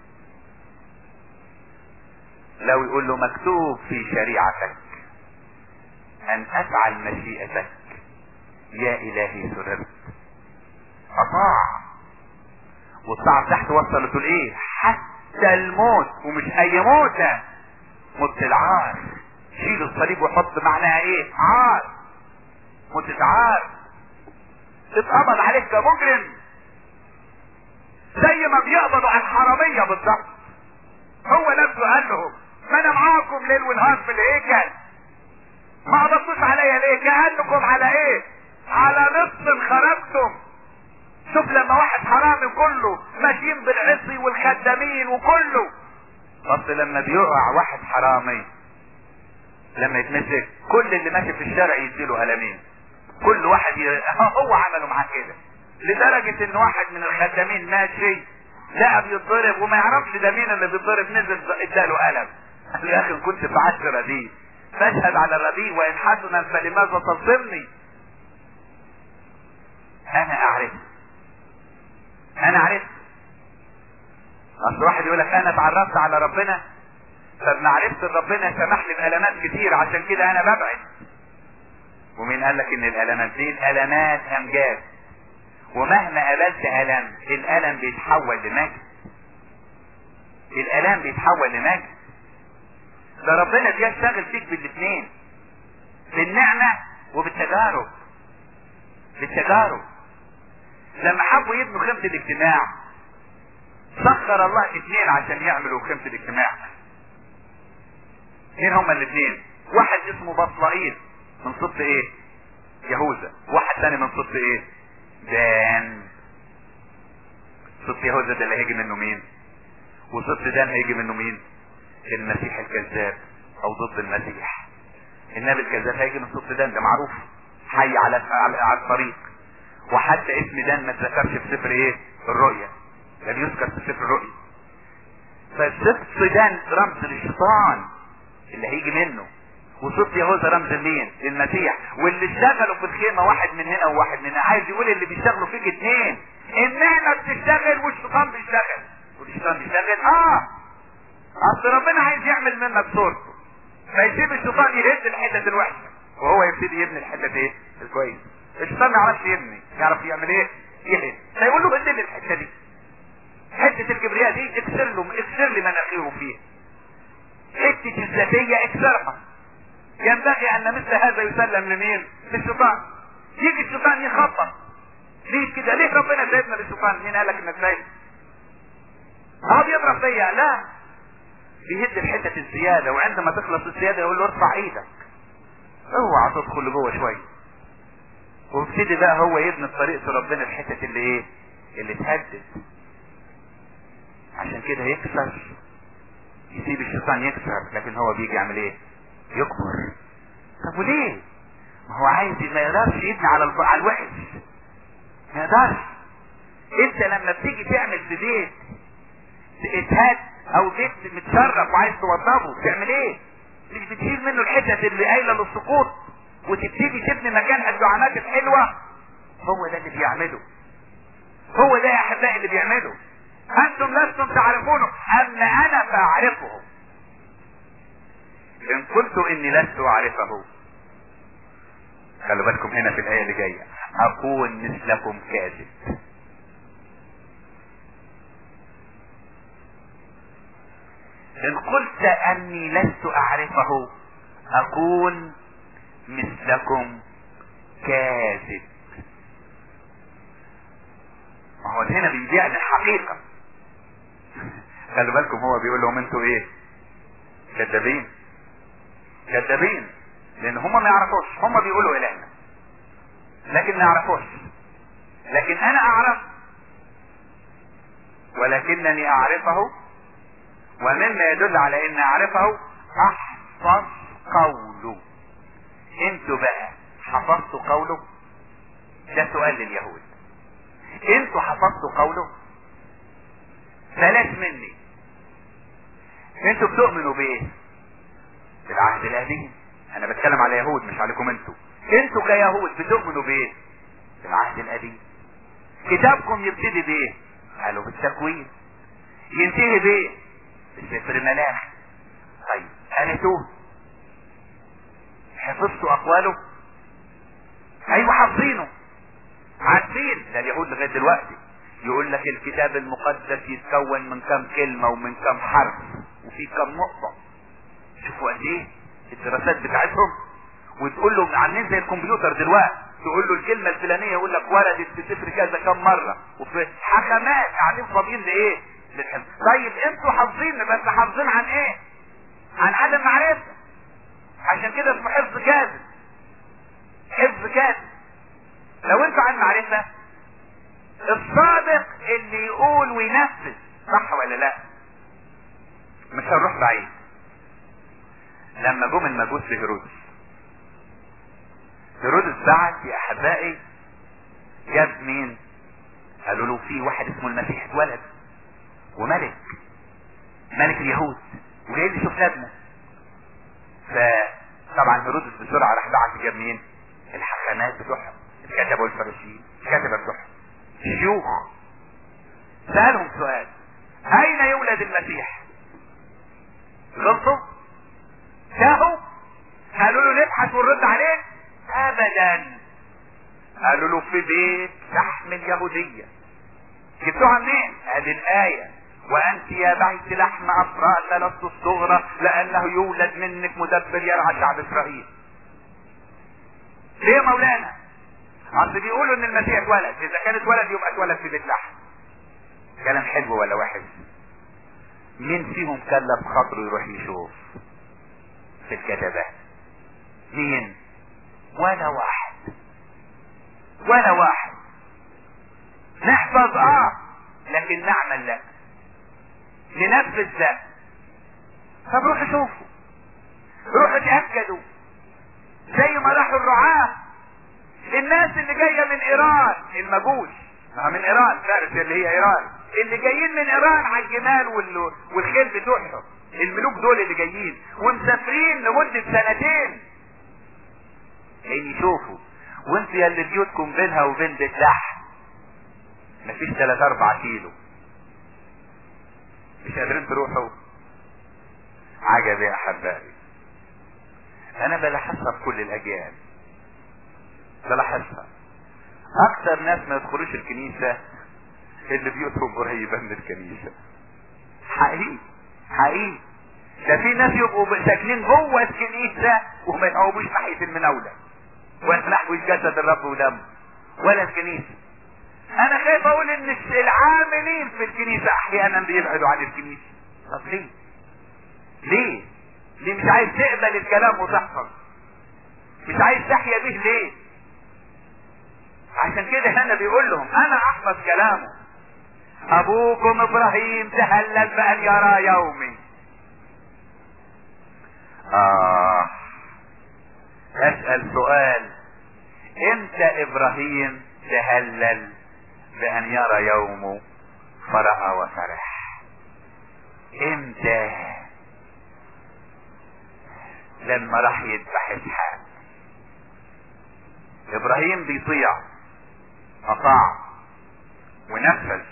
لو يقول له مكتوب في شريعتك ان افعل مشيئتك يا الهي سررت اطاع والطاعة تحت وصلته لايه حتى الموت ومش اي موتة موت العار شيل الصليب وحط معناها ايه عار موت عار تتقبض عليك كمجرم زي ما بيقبضوا على الحرامية بالظبط هو نفسه قال لهم ما انا معاكم ليل ونهار في الهيكل ما قبضتوش عليا ليه كأنكم على ايه على نص خرجتم شوف لما واحد حرامي كله ماشيين بالعصي والخدامين وكله اصل لما بيقع واحد حرامي لما يتمسك كل اللي ماشي في الشارع يديله قلمين كل واحد ي... هو عمله معاه كده لدرجة ان واحد من الخدامين ماشي لقى بيتضرب وما يعرفش ده مين اللي بيتضرب نزل اداله قلم قال له يا اخي كنت فعلت رديء فاشهد على الرديء وان حسنا فلماذا تصمني انا اعرف انا عرفت اصل واحد يقول لك انا اتعرفت على ربنا طب معرفة ربنا سمح لي بألمات كتير عشان كده انا ببعد ومين قال لك ان الالمات دي الالمات امجاد ومهما قابلت الم الالم بيتحول لمجد الالم بيتحول لمجد ده ربنا بيشتغل فيك بالاثنين بالنعمة وبالتجارب بالتجارب لما حبوا يبنوا خيمة الاجتماع سخر الله اثنين عشان يعملوا خيمة الاجتماع مين هما الاثنين واحد اسمه بطلائيل من صوت ايه يهوذا واحد ثاني من صوت ايه دان صوت يهوذا ده اللي هيجي منه مين وصوت دان هيجي منه مين المسيح الكذاب او ضد المسيح النبي الكذاب هيجي من صوت دان ده معروف حي على على الطريق وحتى اسم دان ما اتذكرش في سفر ايه الرؤيا لم يذكر في سفر الرؤيا فصوت دان رمز للشيطان اللي هيجي منه وصوت يهوذا رمز مين للمسيح واللي اشتغلوا في الخيمة واحد من هنا وواحد من هنا عايز يقول اللي بيشتغلوا فيك اتنين النعمة بتشتغل والشيطان بيشتغل والشيطان بيشتغل اه اصل ربنا عايز يعمل منك صورته فيسيب الشيطان يهد الحتة الوحشة وهو يبتدي يبني الحتة ايه الكويس الشيطان ما يعرفش يبني يعرف يعمل ايه يهد فيقول له هد لي الحتة دي حتة الكبرياء دي اكسر له اكسر لي مناخيره فيها حتة الذاتية اكسرها ينبغي ان مثل هذا يسلم لمين للشيطان يجي الشيطان يخبط ليه كده ليه ربنا سايبنا للشيطان مين قال لك انك سايب هو بيضرب فيا لا بيهد الحتة الزيادة وعندما تخلص الزيادة يقول له ارفع ايدك اوعى تدخل لجوه شوية وابتدي بقى هو يبني الطريق في ربنا الحتة اللي ايه اللي تهدد عشان كده يكسر يسيب الشيطان يكسر لكن هو بيجي يعمل ايه يكبر طب وليه ما هو عايز ما يقدرش يبني على الب... على الوحش ما يقدرش انت لما بتيجي تعمل في بيت اتهاد او بيت متشرف وعايز توضبه تعمل ايه مش بتشيل منه الحتت اللي قايله للسقوط وتبتدي تبني مكانها الدعامات الحلوه هو ده اللي بيعمله هو ده يا احبائي اللي بيعمله انتم لستم تعرفونه اما انا فاعرفه ان قلت اني لست اعرفه خلوا بالكم هنا في الايه اللي جايه اكون مثلكم كاذب ان قلت اني لست اعرفه اكون مثلكم كاذب ما هو هنا بيبيع الحقيقة خلي بالكم هو بيقول لهم انتوا ايه كذابين كذابين لان هم ما يعرفوش هم بيقولوا الهنا لكن ما يعرفوش لكن انا اعرف ولكنني اعرفه ومما يدل على ان اعرفه احفظ قوله انتوا بقى حفظتوا قوله ده سؤال لليهود انتوا حفظتوا قوله بلاش مني انتوا بتؤمنوا بايه بالعهد القديم انا بتكلم على يهود مش عليكم انتوا انتوا كيهود بتؤمنوا بايه بالعهد القديم كتابكم يبتدي بايه قالوا بالتكوين ينتهي بايه بسفر ملاك طيب قالتوه حفظتوا اقواله ايوه حافظينه عارفين ده اليهود لغايه دلوقتي يقول لك الكتاب المقدس يتكون من كم كلمه ومن كم حرف وفي كم نقطه شوفوا قد ايه الدراسات بتاعتهم وتقول له عاملين زي الكمبيوتر دلوقتي تقول له الكلمه الفلانيه يقول لك وردت في سفر كذا كم مره وفي حكمات قاعدين فاضيين لايه؟ للحفظ طيب انتوا حافظين بس حافظين عن ايه؟ عن عدم معرفه عشان كده اسمه حفظ كاذب حفظ كاذب لو انتوا عن معرفة الصادق اللي يقول وينفذ صح ولا لا مش هنروح بعيد لما جم المجوس لهيرودس هيرودس بعت يا احبائي جاب مين قالوا له في واحد اسمه المسيح اتولد وملك ملك اليهود وجاي لي يشوف ابنه فطبعا هيرودس بسرعه راح بعت جاب مين الحكمات بتوعهم الكتبة والفريسيين الكتبة بتوعهم شيوخ سألهم سؤال أين يولد المسيح؟ غلطوا؟ شافوا؟ قالوا له نبحث ونرد عليه؟ أبدا قالوا له في بيت لحم اليهودية جبتوها منين؟ ادي الآية وأنت يا بيت لحم أفراء لست الصغرى لأنه يولد منك مدبر يرعى شعب إسرائيل. ليه يا مولانا؟ اصل بيقولوا ان المسيح اتولد اذا كان اتولد يبقى اتولد في بيت لحم كلام حلو ولا وحش مين فيهم كلف خاطره يروح يشوف في الكتابات مين ولا واحد ولا واحد نحفظ اه لكن نعمل لا ننفذ لا طب روحوا شوفوا روحوا اتاكدوا زي ما راحوا الرعاه الناس اللي جاية من ايران المجوس ما من ايران فارس اللي هي ايران اللي جايين من ايران على الجمال وال... والخيل بتوعهم الملوك دول اللي جايين ومسافرين لمدة سنتين جايين يشوفوا وانتوا يا اللي بيوتكم بينها وبين بيت لحم مفيش تلات اربع كيلو مش قادرين تروحوا عجب يا احبائي انا بلاحظها في كل الاجيال بلاحظها اكتر ناس ما يدخلوش الكنيسة اللي بيوتهم قريبة من الكنيسة حقيقي حقيقي ده في ناس يبقوا ساكنين جوه الكنيسة وما يقوموش ناحية المناولة ولا نحو جسد الرب ودمه ولا الكنيسة انا خايف اقول ان العاملين في الكنيسة احيانا بيبعدوا عن الكنيسة طب ليه ليه ليه مش عايز تقبل الكلام وتحفظ مش عايز تحيا به ليه عشان كده هنا بيقول لهم انا احفظ كلامه ابوكم ابراهيم تهلل بان يرى يومي اه اسأل سؤال امتى ابراهيم تهلل بان يرى يومه فرأى وفرح امتى لما راح يذبح اسحاق ابراهيم بيطيع اطاع ونفذ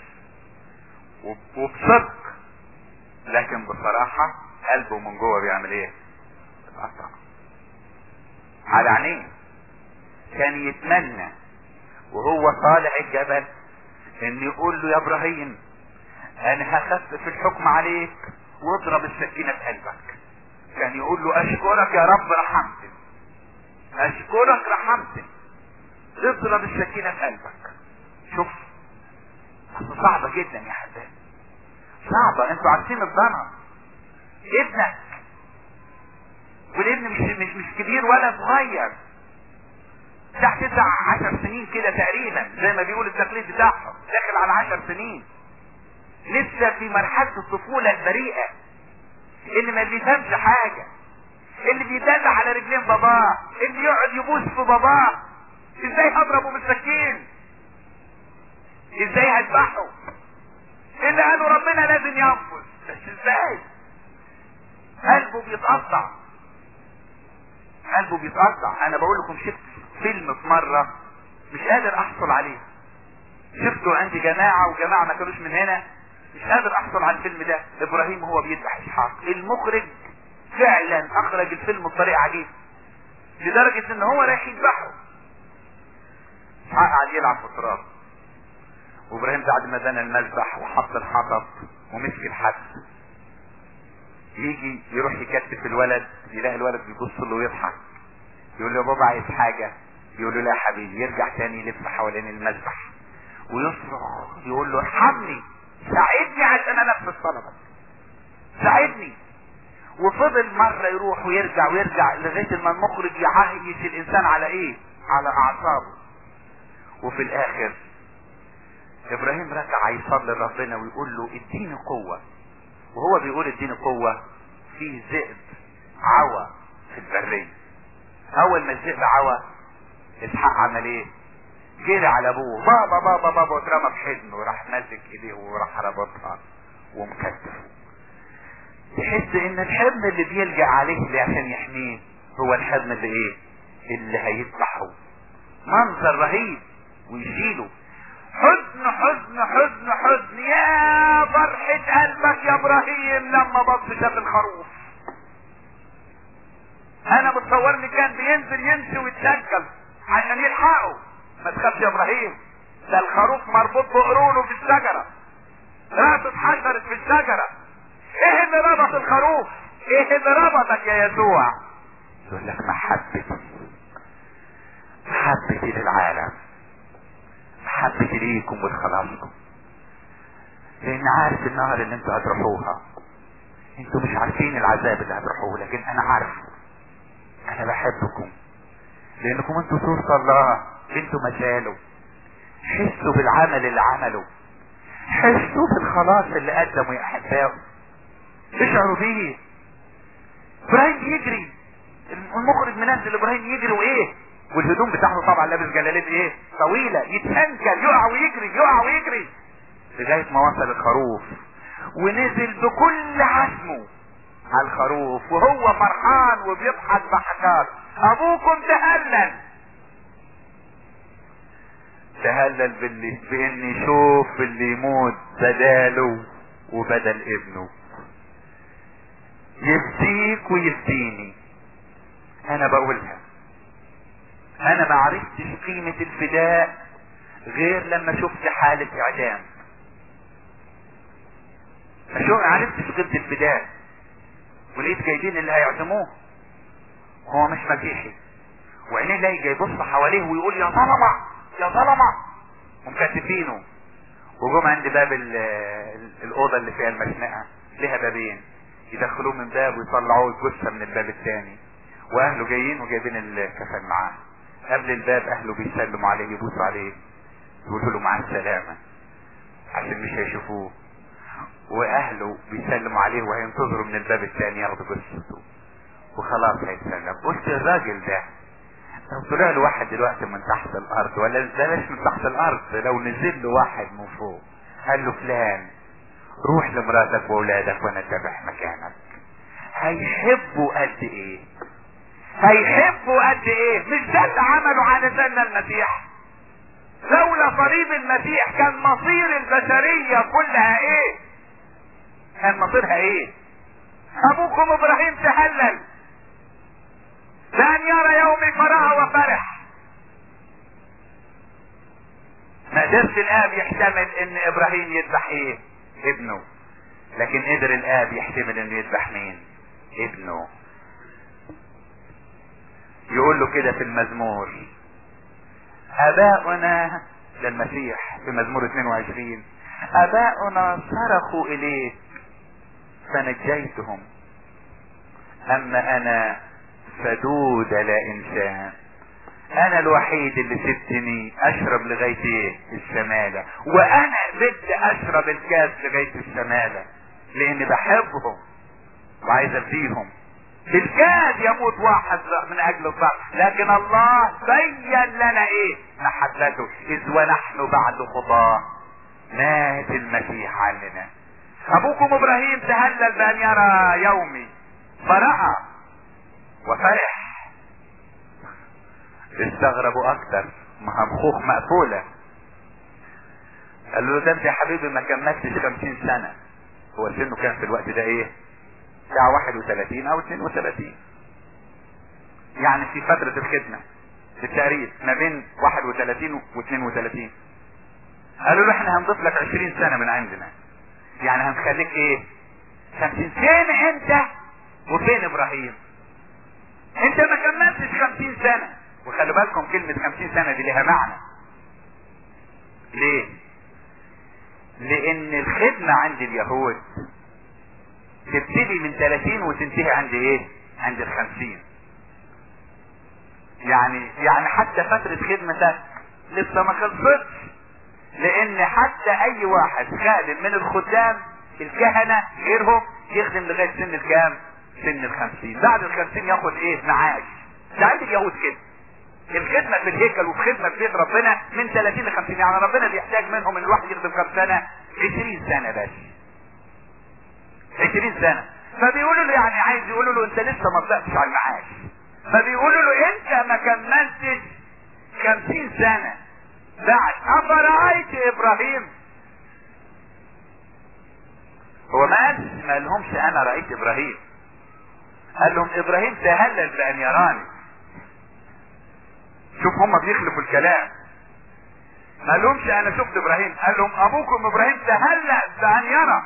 وبصدق لكن بصراحة قلبه من جوه بيعمل ايه اتقطع على عينيه كان يتمنى وهو طالع الجبل ان يقول له يا ابراهيم انا هخفف الحكم عليك واضرب السكينة في قلبك كان يقول له اشكرك يا رب رحمتني اشكرك رحمتني اضرب السكينة في قلبك شوف صعبة جدا يا حبايبي صعبة انتوا عارفين الضنا ابنك والابن مش مش مش كبير ولا صغير بتاع تسع عشر سنين كده تقريبا زي ما بيقول التقليد بتاعهم داخل على عشر سنين لسه في مرحلة الطفولة البريئة اللي ما بيفهمش حاجة اللي بيدلع على رجلين باباه اللي يقعد يبوس في باباه ازاي هضربه بالسكين ازاي هذبحه اللي قالوا ربنا لازم ينفذ بس ازاي قلبه بيتقطع قلبه بيتقطع انا بقول لكم شفت فيلم في مرة مش قادر احصل عليه شفته عند جماعة وجماعة ما كانوش من هنا مش قادر احصل على الفيلم ده ابراهيم هو بيذبح اسحاق المخرج فعلا اخرج الفيلم بطريقة عجيبة لدرجة ان هو رايح يذبحه اسحاق قاعد يلعب في التراب وابراهيم بعد ما بنى المذبح وحط الحطب ومسك الحبل يجي يروح يكتف الولد يلاقي الولد بيبص له ويضحك يقول له يا بابا عايز حاجة يقول له لا يا حبيبي يرجع تاني يلف حوالين المذبح ويصرخ يقول له ارحمني ساعدني عشان انفذ طلبك ساعدني وفضل مرة يروح ويرجع ويرجع لغاية ما المخرج يعيش الانسان على ايه على اعصابه وفي الاخر ابراهيم رجع يصلي لربنا ويقول له اديني قوة وهو بيقول اديني قوة في ذئب عوى في البرية اول ما الذئب عوى اسحاق عمل ايه جري على ابوه بابا بابا بابا واترمى في حضنه وراح ماسك ايديه وراح ربطها ومكتفه تحس ان الحضن اللي بيلجأ عليه اللي عشان يحميه هو الحضن اللي ايه اللي هيذبحه منظر رهيب ويشيله حزن حزن حزن حزن يا فرحة قلبك يا ابراهيم لما بص شاف الخروف انا متصور لي كان بينزل يمشي ويتشكل عشان يلحقه ما تخافش يا ابراهيم ده الخروف مربوط بقرونه في الشجرة راسه اتحشرت في الشجرة ايه اللي ربط الخروف ايه اللي ربطك يا يسوع يقول لك محبتي محبتي للعالم محبتي ليكم ولخلاصكم لان عارف النهر اللي انتوا هتروحوها انتوا مش عارفين العذاب اللي هتروحوه لكن انا عارف انا بحبكم لانكم انتوا صورة الله انتوا مثاله حسوا بالعمل اللي عمله حسوا بالخلاص اللي قدمه يا احبائه اشعروا بيه ابراهيم يجري المخرج منزل ابراهيم يجري وايه والهدوم بتاعته طبعا لابس جلاليب ايه طويلة يتهنكل يقع ويجري يقع ويجري لغاية ما وصل الخروف ونزل بكل عزمه على الخروف وهو فرحان وبيضحك ضحكات ابوكم تهلل تهلل باللي بان يشوف اللي يموت بداله وبدل ابنه يفديك ويفديني انا بقولها انا ما عرفتش قيمة الفداء غير لما شفت حالة اعدام ما شو عرفتش قيمة الفداء ولقيت جايبين اللي هيعدموه هو مش مسيحي وعينيه لاقي جاي يبص حواليه ويقول يا ظلمة يا ظلمة ومكتفينه وجم عند باب ال- ال- الأوضة اللي فيها المشنقة لها بابين يدخلوه من باب ويطلعوه جثة من الباب الثاني واهله جايين وجايبين الكفن معاه قبل الباب اهله بيسلموا عليه يبوسوا عليه يقولوا له مع السلامة عشان مش هيشوفوه واهله بيسلموا عليه وهينتظروا من الباب الثاني ياخدوا جثته وخلاص هيتسلم قلت الراجل ده لو طلع له واحد دلوقتي من تحت الارض ولا بلاش من تحت الارض لو نزل له واحد من فوق قال له فلان روح لمراتك واولادك وانا اتبع مكانك هيحبوا قد ايه هيحبوا قد ايه مش ده اللي عملوا علشان المسيح لولا صليب المسيح كان مصير البشرية كلها ايه كان مصيرها ايه ابوكم ابراهيم تهلل بان يرى يومي فرح وفرح ما قدرش الاب يحتمل ان ابراهيم يذبح ايه ابنه لكن قدر الاب يحتمل انه يذبح مين ابنه يقول له كده في المزمور اباؤنا للمسيح في مزمور 22 اباؤنا صرخوا اليك فنجيتهم اما انا فدود لا انسان انا الوحيد اللي سبتني اشرب لغاية ايه الشمالة وانا بدي اشرب الكاس لغاية الشمالة لاني بحبهم وعايز افديهم بالكاد يموت واحد من اجل الضعف لكن الله بين لنا ايه محبته اذ ونحن بعد خطاه مات المسيح عننا ابوكم ابراهيم تهلل بان يرى يومي فرأى وفرح استغربوا اكتر ما مخوخ مقفولة قال له ده انت يا حبيبي ما كملتش خمسين سنة هو سنه كان في الوقت ده ايه ساعة واحد وثلاثين او اثنين وثلاثين يعني في فترة الخدمة بالتقريب ما بين واحد وثلاثين واثنين وثلاثين قالوا له احنا هنضيف لك عشرين سنة من عندنا يعني هنخليك ايه خمسين فين انت وفين ابراهيم انت ما كملتش خمسين سنة وخلوا بالكم كلمة خمسين سنة دي لها معنى ليه لان الخدمة عند اليهود تبتدي من 30 وتنتهي عند ايه عند الخمسين يعني يعني حتى فترة خدمتك لسه ما خلصتش لان حتى اي واحد خادم من الخدام الكهنة غيرهم يخدم لغاية سن الكام سن الخمسين بعد الخمسين ياخد ايه معاش ده عند اليهود كده الخدمة في الهيكل وخدمة في بيت ربنا من 30 ل 50 يعني ربنا بيحتاج منهم ان الواحد يخدم كام سنة 20 سنة بس 20 سنة فبيقولوا له يعني عايز يقولوا له انت لسه ما طلعتش على المعاش فبيقولوا له انت ما كملتش 50 سنة بعد افرأيت ابراهيم هو ما قالش ما لهمش انا رأيت ابراهيم قال لهم ابراهيم تهلل بان يراني شوف هم بيخلفوا الكلام ما لهمش انا شفت ابراهيم قال لهم ابوكم ابراهيم تهلل بان يرى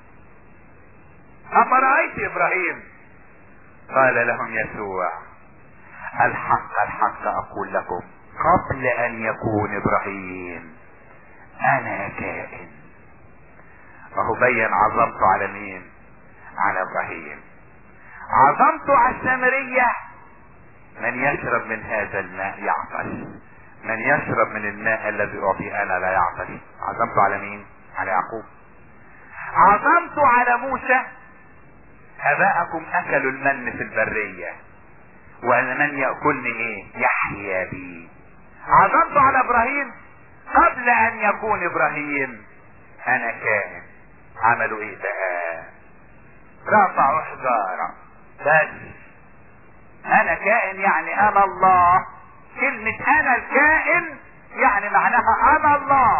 أفرأيت إبراهيم قال لهم يسوع الحق الحق أقول لكم قبل أن يكون إبراهيم أنا كائن وهو بين عظمته على مين على إبراهيم عظمته على السامرية من يشرب من هذا الماء يعطش من يشرب من الماء الذي أعطيه أنا لا يعطش عظمته على مين على يعقوب عظمته على موسى اباءكم اكلوا المن في البرية ومن يأكلني ايه يحيا بي عظمت على ابراهيم قبل ان يكون ابراهيم انا كائن عملوا ايه بقى رفعوا حجارة بس انا كائن يعني انا الله كلمة انا الكائن يعني معناها انا الله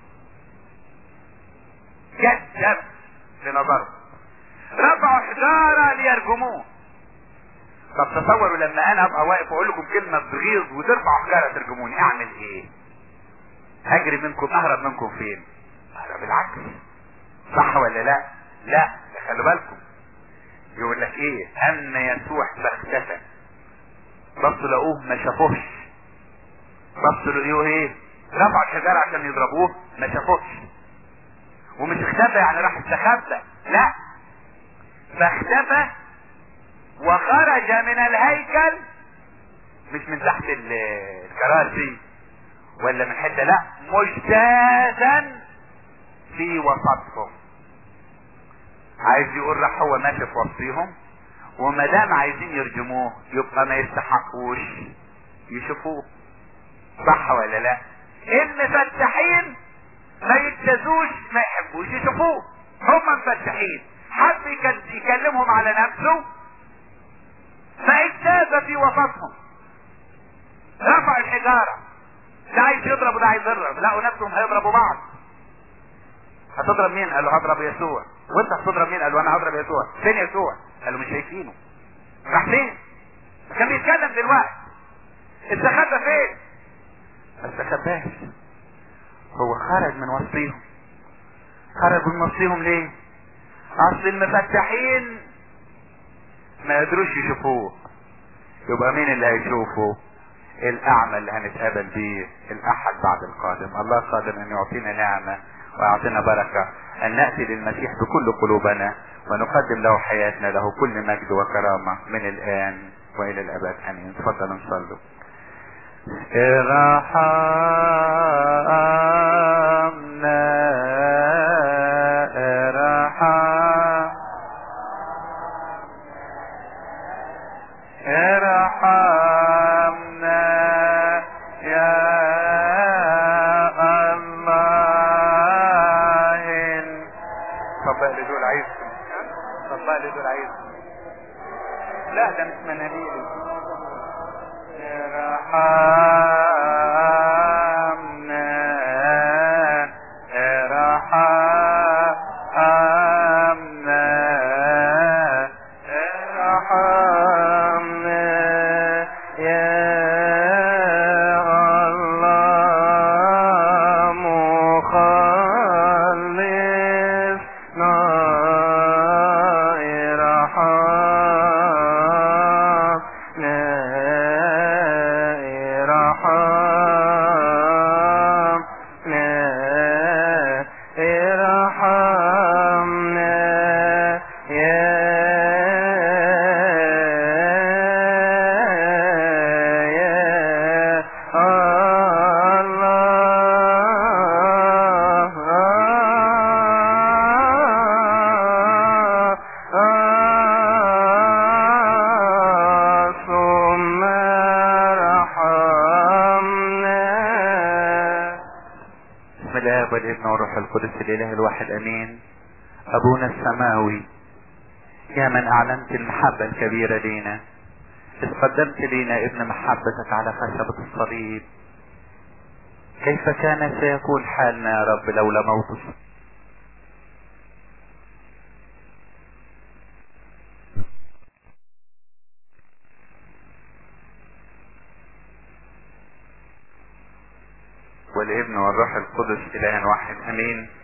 كذب في نظره رفعوا حجارة ليرجموه طب تصوروا لما انا ابقى واقف واقول لكم كلمة بغيظ وترفعوا حجارة ترجموني اعمل ايه اجري منكم اهرب منكم فين اهرب العكس صح ولا لا لا خلوا بالكم يقول لك ايه اما يسوع فاختفى بصوا لقوه ما شافوهش بصوا لقوه ايه رفعوا الحجارة عشان يضربوه ما شافوهش ومش اختفى يعني راح استخبى لا فاختفى وخرج من الهيكل مش من تحت الكراسي ولا من حته لا مجتازا في وسطهم عايز يقول راح هو ماشي في وسطيهم وما دام عايزين يرجموه يبقى ما يستحقوش يشوفوه صح ولا لا المفتحين ما يجتازوش ما يحبوش يشوفوه هم مفتحين حب يكل- يكلمهم على نفسه فاجتاز في وسطهم رفع الحجارة ده عايز يضرب وده عايز يضرب لقوا نفسهم هيضربوا بعض هتضرب مين قال له هضرب يسوع وانت هتضرب مين قال له انا هضرب يسوع فين يسوع قال له مش شايفينه راح فين كان بيتكلم دلوقتي استخبى فين ما استخباش هو خرج من وسطيهم خرج من وسطيهم ليه اصل المفتحين ما يقدروش يشوفوه يبقى مين اللي هيشوفه الاعمى اللي هنتقابل بيه الاحد بعد القادم الله قادر ان يعطينا نعمة ويعطينا بركة ان نأتي للمسيح بكل قلوبنا ونقدم له حياتنا له كل مجد وكرامة من الان والى الابد امين تفضلوا نصلوا ارحمنا ارحم ارحمنا يا الله طبق لي دول عايزكم طبق لي دول عايزكم لا ده مش مناديل ارحمنا ارحمنا ارحمنا يا الله مخلصنا ارحمنا ارحمنا ارحمنا يا يا الله ثم رحمنا بسم الله والابن والروح القدس الاله الواحد امين ابونا السماوي يا من اعلنت المحبة الكبيرة لينا اذ قدمت لينا ابن محبتك على خشبة الصليب كيف كان سيكون حالنا يا رب لولا موت والابن والروح القدس اله واحد امين